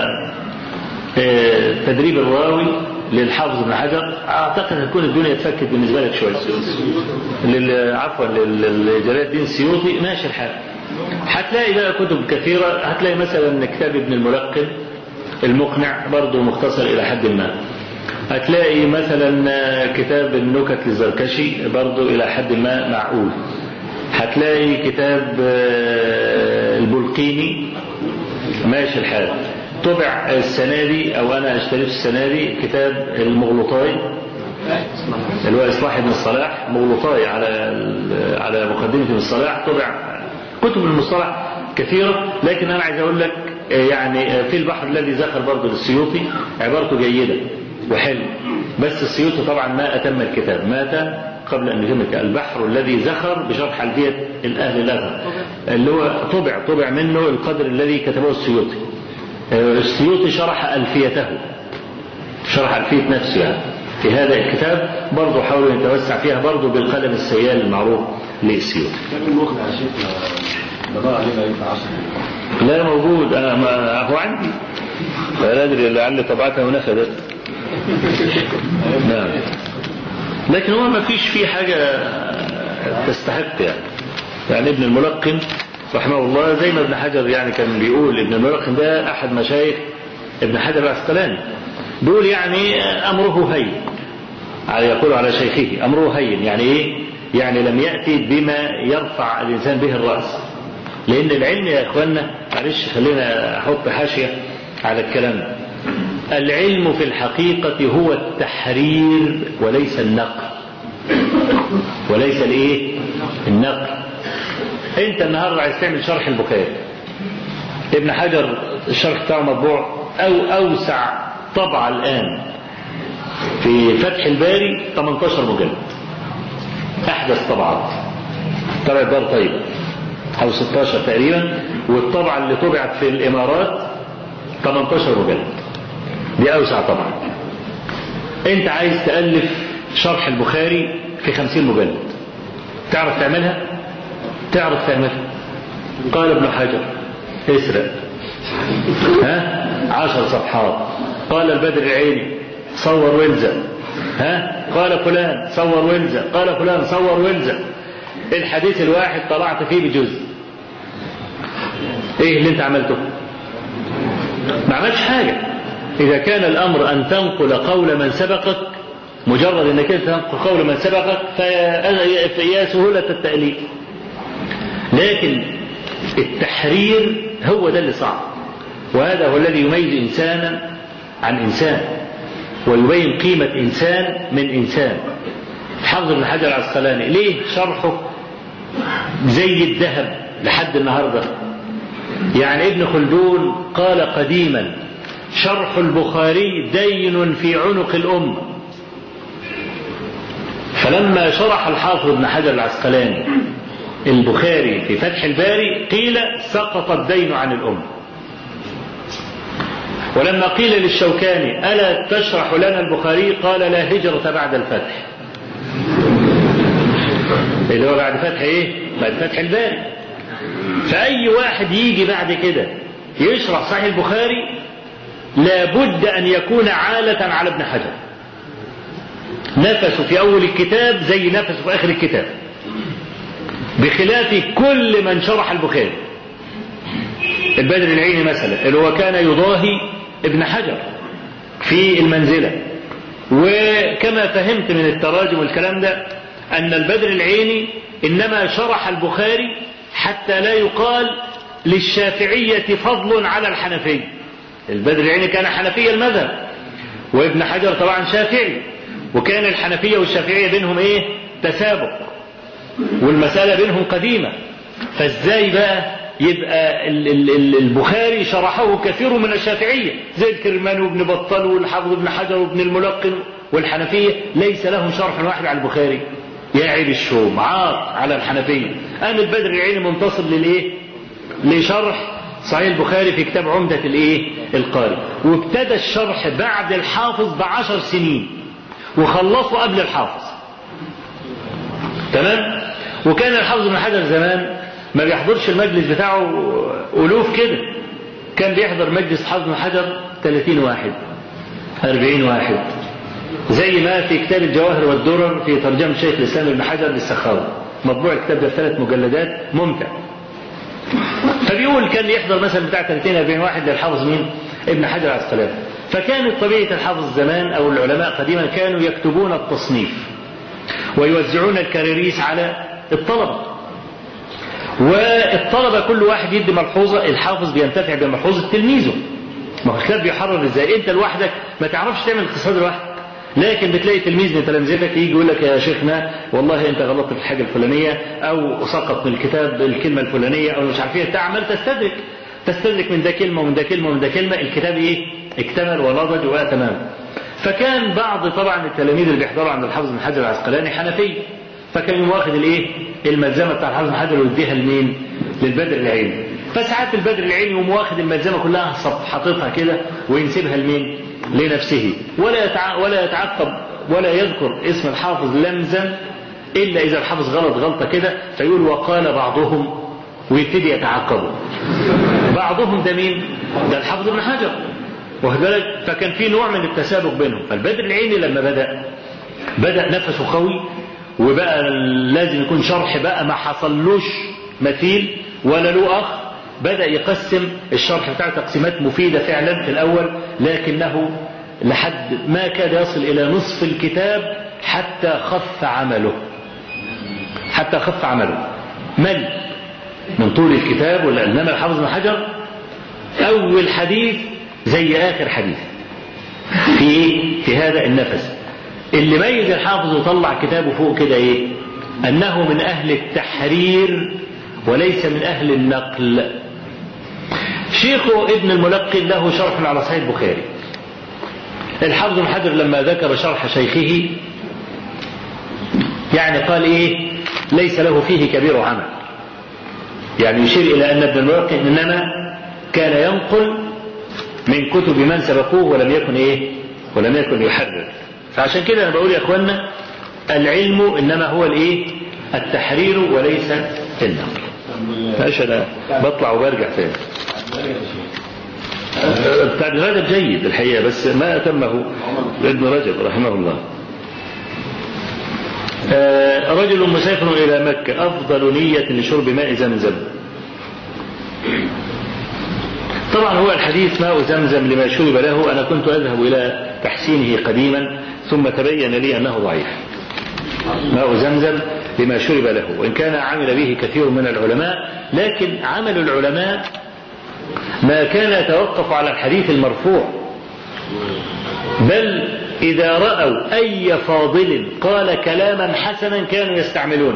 Speaker 1: تدريب الراوي للحافظ ابن حجر اعتقد هتكون الدنيا اتفكت بالنسبه لك شويه عفوا لجلال الدين السيوطي ماشي الحال هتلاقي بقى كتب كثيره هتلاقي مثلا كتاب ابن الملقن المقنع برضه مختصر الى حد ما هتلاقي مثلا كتاب النكت للزركشي برضه الى حد ما معقول هتلاقي كتاب البلقيني ماشي الحال طبع السنة دي أو أنا اشتريت السنة دي كتاب المغلطاي اللي هو إصلاح ابن الصلاح مغلطاي على على مقدمة ابن الصلاح طبع كتب المصطلح كثيرة لكن أنا عايز أقول لك يعني في البحر الذي زخر برضه للسيوطي عبارته جيدة وحلو بس السيوطي طبعا ما أتم الكتاب مات قبل أن يتم البحر الذي زخر بشرح ألفية الأهل الأثر اللي هو طبع طبع منه القدر الذي كتبه السيوطي السيوطي شرح ألفيته شرح ألفية نفسه يعني في هذا الكتاب برضه حاول أن يتوسع فيها برضه بالقلم السيال المعروف للسيوطي لا موجود أنا ما هو عندي لا أدري لعل طبعته نفذت نعم لكن هو ما فيش فيه حاجة تستحق يعني يعني ابن الملقن رحمه الله زي ما ابن حجر يعني كان بيقول ابن الملقن ده أحد مشايخ ابن حجر العسقلاني بيقول يعني أمره هين على يقول على شيخه أمره هين يعني إيه؟ يعني لم يأتي بما يرفع الإنسان به الرأس لأن العلم يا إخوانا معلش خلينا أحط حاشية على الكلام ده العلم في الحقيقة هو التحرير وليس النقل وليس الايه النقل انت النهارده عايز تعمل شرح البخاري ابن حجر الشرح بتاعه مطبوع او اوسع طبعة الان في فتح الباري 18 مجلد احدث طبعات طبعة دار طيبة او 16 تقريبا والطبعة اللي طبعت في الامارات 18 مجلد دي أوسع طبعا أنت عايز تألف شرح البخاري في خمسين مجلد تعرف تعملها تعرف تعملها قال ابن حجر اسرق ها عشر صفحات قال البدر العيني صور والزق ها قال فلان صور والزق قال فلان صور والزق الحديث الواحد طلعت فيه بجزء ايه اللي انت عملته ما عملتش حاجه إذا كان الأمر أن تنقل قول من سبقك مجرد أنك أنت تنقل قول من سبقك فيا سهولة التأليف لكن التحرير هو ده اللي صعب وهذا هو الذي يميز إنسانا عن إنسان ويبين قيمة إنسان من إنسان حافظ بن حجر العسقلاني ليه شرحه زي الذهب لحد النهارده يعني ابن خلدون قال قديما شرح البخاري دين في عنق الأمة فلما شرح الحافظ ابن حجر العسقلاني البخاري في فتح الباري قيل سقط الدين عن الأمة ولما قيل للشوكاني ألا تشرح لنا البخاري قال لا هجرة بعد الفتح اللي هو بعد فتح ايه بعد فتح الباري فأي واحد يجي بعد كده يشرح صحيح البخاري لابد أن يكون عالة على ابن حجر نفسه في أول الكتاب زي نفسه في آخر الكتاب بخلاف كل من شرح البخاري البدر العيني مثلا اللي هو كان يضاهي ابن حجر في المنزلة وكما فهمت من التراجم والكلام ده أن البدر العيني إنما شرح البخاري حتى لا يقال للشافعية فضل على الحنفية البدر العيني كان حنفي المذهب وابن حجر طبعا شافعي وكان الحنفية والشافعية بينهم ايه تسابق والمسألة بينهم قديمة فازاي بقى يبقى البخاري شرحه كثير من الشافعية زي الكرماني وابن بطال والحافظ ابن حجر وابن الملقن والحنفية ليس لهم شرح واحد على البخاري يا عيب الشوم عاق على الحنفية قام البدر العيني منتصب للايه لشرح صحيح البخاري في كتاب عمدة الايه القاري وابتدى الشرح بعد الحافظ بعشر سنين وخلصه قبل الحافظ تمام وكان الحافظ ابن حجر زمان ما بيحضرش المجلس بتاعه ألوف كده كان بيحضر مجلس حافظ ابن حجر 30 واحد 40 واحد زي ما في كتاب الجواهر والدرر في ترجمة شيخ الإسلام ابن حجر للسخاوي مطبوع الكتاب ده ثلاث مجلدات ممتع فبيقول كان يحضر مثلا بتاع 30 40 واحد للحافظ مين؟ ابن حجر العسقلاني فكانت طبيعة الحافظ زمان أو العلماء قديما كانوا يكتبون التصنيف ويوزعون الكراريس على الطلبة والطلبة كل واحد يدي ملحوظة الحافظ بينتفع بملحوظة تلميذه ما هو الكتاب بيحرر ازاي انت لوحدك ما تعرفش تعمل اقتصاد لوحدك لكن بتلاقي تلميذ من تلامذتك يجي يقول لك يا شيخنا والله انت غلطت في الحاجه الفلانيه او سقط من الكتاب الكلمه الفلانيه او مش عارف ايه انت عمال تستدرك تستدرك من ده كلمه ومن ده كلمه ومن ده كلمه الكتاب ايه؟ اكتمل ونضج وبقى تمام. فكان بعض طبعا التلاميذ اللي بيحضروا عند الحافظ بن حجر العسقلاني حنفي فكان يقوم واخد الايه؟ الملزمه بتاع الحافظ بن حجر ويديها لمين؟ للبدر العيني. فساعات البدر العيني يقوم واخد الملزمه كلها صف حاططها كده وينسبها لمين؟ لنفسه ولا يتع... ولا يتعقب ولا يذكر اسم الحافظ لمزا الا اذا الحافظ غلط غلطه كده فيقول وقال بعضهم ويبتدي يتعقبوا بعضهم ده مين؟ ده الحافظ ابن حجر واخد بالك فكان في نوع من التسابق بينهم فالبدر العيني لما بدا بدا نفسه قوي وبقى لازم يكون شرح بقى ما حصلوش مثيل ولا له اخ بدا يقسم الشرح بتاعه تقسيمات مفيده فعلا في الاول لكنه لحد ما كاد يصل الى نصف الكتاب حتى خف عمله حتى خف عمله مل من طول الكتاب ولا انما الحافظ بن حجر اول حديث زي اخر حديث في ايه في هذا النفس اللي ميز الحافظ وطلع كتابه فوق كده ايه انه من اهل التحرير وليس من اهل النقل شيخه ابن الملقن له شرح على صحيح البخاري الحافظ بن حجر لما ذكر شرح شيخه يعني قال ايه ليس له فيه كبير عمل يعني يشير الى ان ابن الملقن انما كان ينقل من كتب من سبقوه ولم يكن ايه ولم يكن يحرر فعشان كده انا بقول يا اخوانا العلم انما هو الايه التحرير وليس النقل ماشي انا بطلع وبرجع تاني بتاع ابن رجب جيد الحقيقه بس ما اتمه ابن رجب رحمه الله آه رجل مسافر الى مكه افضل نيه لشرب ماء زمزم طبعا هو الحديث ماء زمزم لما شرب له انا كنت اذهب الى تحسينه قديما ثم تبين لي انه ضعيف ماء زمزم لما شرب له وان كان عمل به كثير من العلماء لكن عمل العلماء ما كان يتوقف على الحديث المرفوع بل إذا رأوا أي فاضل قال كلاما حسنا كانوا يستعملونه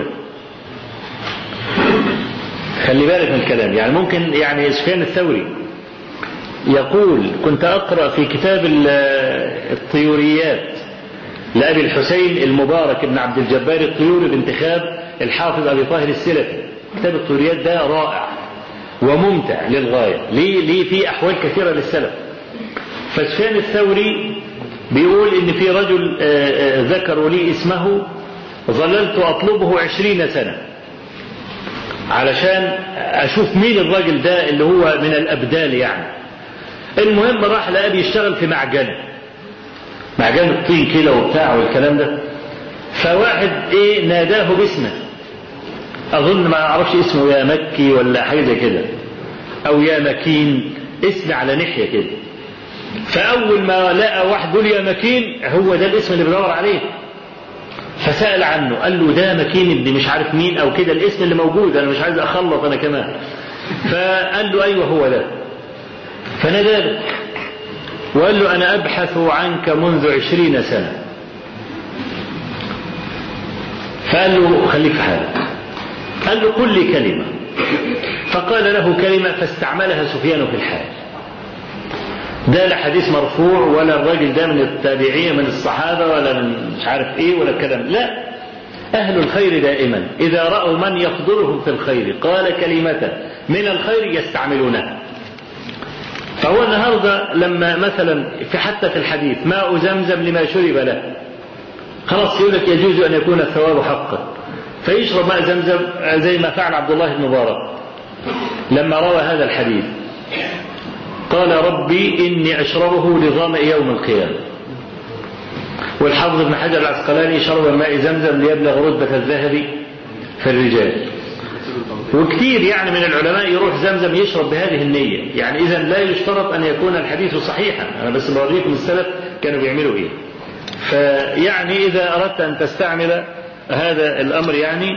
Speaker 1: خلي بالك من الكلام يعني ممكن يعني سفيان الثوري يقول كنت أقرأ في كتاب الطيوريات لأبي الحسين المبارك بن عبد الجبار الطيوري بانتخاب الحافظ أبي طاهر السلفي كتاب الطيوريات ده رائع وممتع للغاية ليه, ليه في أحوال كثيرة للسلف فسفيان الثوري بيقول إن في رجل ذكروا لي اسمه ظللت أطلبه عشرين سنة علشان أشوف مين الراجل ده اللي هو من الأبدال يعني المهم راح لقى بيشتغل في معجنة معجنة الطين كده وبتاع والكلام ده فواحد ايه ناداه باسمه اظن ما اعرفش اسمه يا مكي ولا حاجه زي كده او يا مكين اسم على ناحيه كده فاول ما لقى واحد بيقول يا مكين هو ده الاسم اللي بيدور عليه فسال عنه قال له ده مكين ابن مش عارف مين او كده الاسم اللي موجود انا مش عايز اخلط انا كمان فقال له ايوه هو ده فنادى وقال له انا ابحث عنك منذ عشرين سنه فقال له خليك في حالك قال له قل لي كلمة فقال له كلمة فاستعملها سفيان في الحال ده لا حديث مرفوع ولا الراجل ده من التابعين من الصحابة ولا من مش عارف ايه ولا الكلام لا أهل الخير دائما إذا رأوا من يفضلهم في الخير قال كلمة من الخير يستعملونها فهو النهاردة لما مثلا في حتى في الحديث ماء زمزم لما شرب له خلاص يقول لك يجوز أن يكون الثواب حقا فيشرب ماء زمزم زي ما فعل عبد الله بن مبارك لما روى هذا الحديث قال ربي إني أشربه لظمأ يوم القيامة والحافظ ابن حجر العسقلاني شرب ماء زمزم ليبلغ رتبة الذهب في الرجال وكثير يعني من العلماء يروح زمزم يشرب بهذه النية يعني إذا لا يشترط أن يكون الحديث صحيحا أنا بس بوريكم السلف كانوا بيعملوا إيه فيعني إذا أردت أن تستعمل هذا الأمر يعني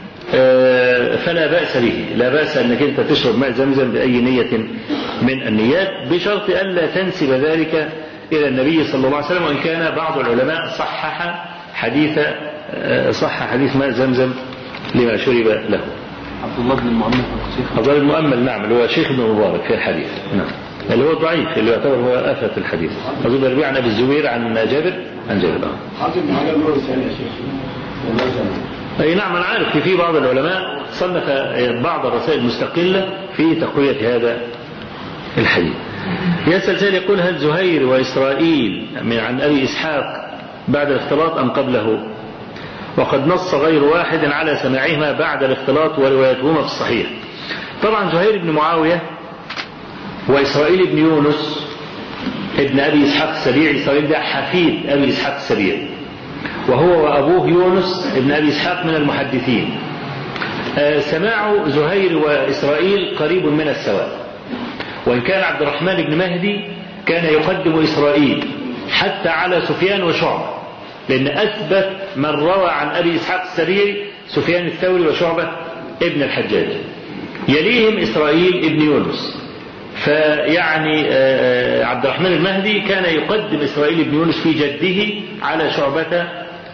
Speaker 1: فلا بأس به لا بأس أنك أنت تشرب ماء زمزم بأي نية من النيات بشرط ألا تنسب ذلك إلى النبي صلى الله عليه وسلم وإن كان بعض العلماء صحح حديث صح حديث ماء زمزم لما شرب له
Speaker 2: عبد الله بن المؤمن
Speaker 1: عبد الله المؤمل نعم اللي هو شيخ ابن مبارك في الحديث نعم اللي هو ضعيف اللي يعتبر هو آفة الحديث أظن يروي عن أبي الزبير عن جابر عن جابر آه.
Speaker 3: حاطط حاجه له رساله يا شيخ والله
Speaker 1: أي نعم أنا عارف في- في بعض العلماء صنف بعض الرسائل المستقلة في تقوية هذا الحديث يسأل سائل يقول هل زهير وإسرائيل من عن أبي إسحاق بعد الاختلاط أم قبله وقد نص غير واحد على سماعهما بعد الاختلاط وروايتهما في الصحيح طبعا زهير بن معاوية وإسرائيل بن يونس ابن أبي إسحاق السبيعي إسرائيل ده حفيد أبي إسحاق السبيعي وهو وأبوه يونس ابن أبي إسحاق من المحدثين آه، سماع زهير وإسرائيل قريب من السواء وإن كان عبد الرحمن بن مهدي كان يقدم إسرائيل حتى على سفيان وشعبة لأن أثبت من روى عن أبي إسحاق السبيعي سفيان الثوري وشعبة ابن الحجاج يليهم إسرائيل ابن يونس فيعني آه، آه، عبد الرحمن المهدي كان يقدم إسرائيل بن يونس في جده على شعبة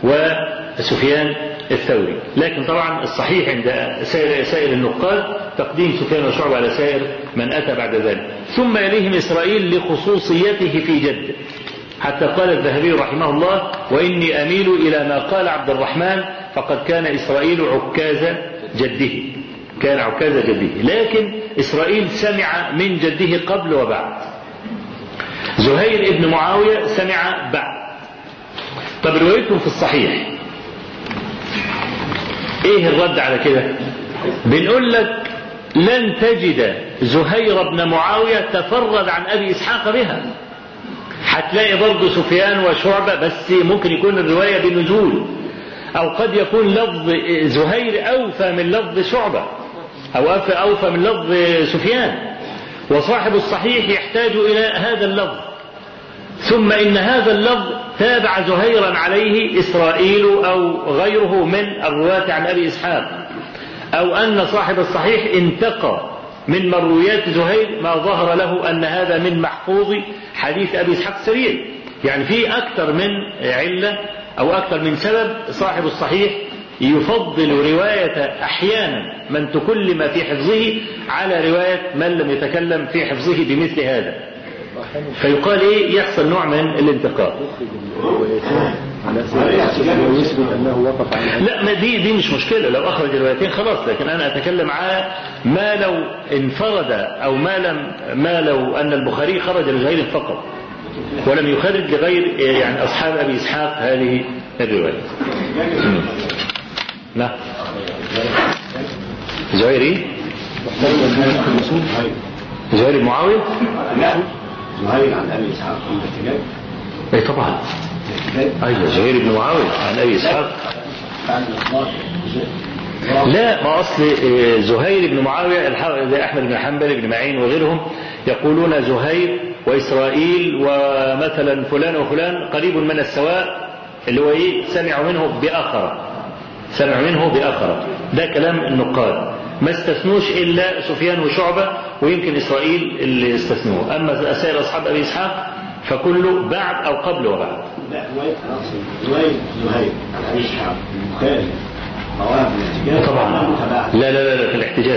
Speaker 1: وسفيان الثوري لكن طبعا الصحيح عند سائر, سائر النقاد تقديم سفيان وشعبة على سائر من أتى بعد ذلك ثم يليهم إسرائيل لخصوصيته في جده حتى قال الذهبي رحمه الله وإني أميل إلى ما قال عبد الرحمن فقد كان إسرائيل عكاز جده كان عكاز جده لكن إسرائيل سمع من جده قبل وبعد زهير ابن معاوية سمع بعد طب روايتهم في الصحيح ايه الرد على كده بنقول لك لن تجد زهير بن معاوية تفرد عن أبي إسحاق بها هتلاقي برضه سفيان وشعبة بس ممكن يكون الرواية بنزول أو قد يكون لفظ زهير أوفى من لفظ شعبة أو أوفى أوفى من لفظ سفيان وصاحب الصحيح يحتاج إلى هذا اللفظ ثم إن هذا اللفظ تابع زهيرا عليه إسرائيل أو غيره من الرواة عن أبي إسحاق أو أن صاحب الصحيح انتقى من مرويات زهير ما ظهر له أن هذا من محفوظ حديث أبي إسحاق السبيعي يعني في أكثر من علة أو أكثر من سبب صاحب الصحيح يفضل رواية أحيانا من تكلم في حفظه على رواية من لم يتكلم في حفظه بمثل هذا فيقال إيه يحصل نوع من الانتقاء
Speaker 2: على سبيل ويثبت انه وقف على
Speaker 1: لا ما دي دي مش مشكله لو اخرج الروايتين خلاص لكن انا اتكلم على ما لو انفرد او ما لم ما لو ان البخاري خرج لزهير فقط ولم يخرج لغير يعني اصحاب ابي اسحاق هذه الروايه. مم. لا زهير ايه؟ زهير بن معاويه؟
Speaker 3: لا زهير عن ابي اسحاق في الاحتجاج
Speaker 1: اي طبعا ايوه زهير بن معاويه عن ابي اسحاق
Speaker 3: بعد الاطلاق
Speaker 1: لا ما اصل آه، زهير بن معاويه الح- زي احمد بن حنبل بن معين وغيرهم يقولون زهير واسرائيل ومثلا فلان وفلان قريب من السواء اللي هو ايه سمعوا منه باخره سمعوا منه باخره ده كلام النقاد ما استثنوش الا سفيان وشعبه ويمكن اسرائيل اللي استثنوه اما سائر اصحاب ابي اسحاق فكله بعد او قبل وبعد
Speaker 3: لا روايه انا اقصد روايه زهير عن ابي اسحاق البخاري رواها في الاحتجاج
Speaker 1: طبعا
Speaker 3: متابعه
Speaker 1: لا لا لا, لا في الاحتجاج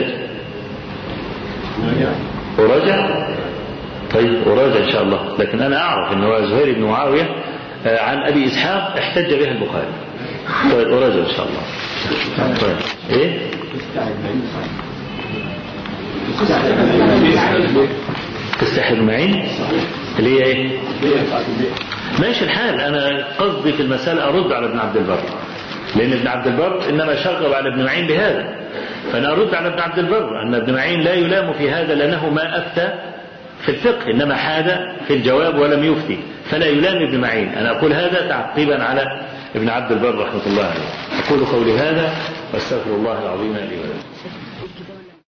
Speaker 1: أراجع طيب أراجع إن شاء الله لكن أنا أعرف أن هو زهير بن معاوية آه، عن أبي إسحاق احتج بها البخاري طيب أراجع إن شاء الله طيب إيه
Speaker 3: تستعد بعيد تستعد بعيد
Speaker 1: تستحي معين اللي هي إيه
Speaker 3: البيئة بتاعت البيئة
Speaker 1: ماشي الحال أنا قصدي في المسألة أرد على ابن عبد البر لأن ابن عبد البر إنما شغب على ابن معين بهذا فأنا أرد على ابن عبد البر أن ابن معين لا يلام في هذا لأنه ما أفتى في الفقه إنما حاد في الجواب ولم يفتي فلا يلام ابن معين أنا أقول هذا تعقيبا على ابن عبد البر رحمة الله عليه أقول قولي هذا واستغفر الله العظيم لي ولكم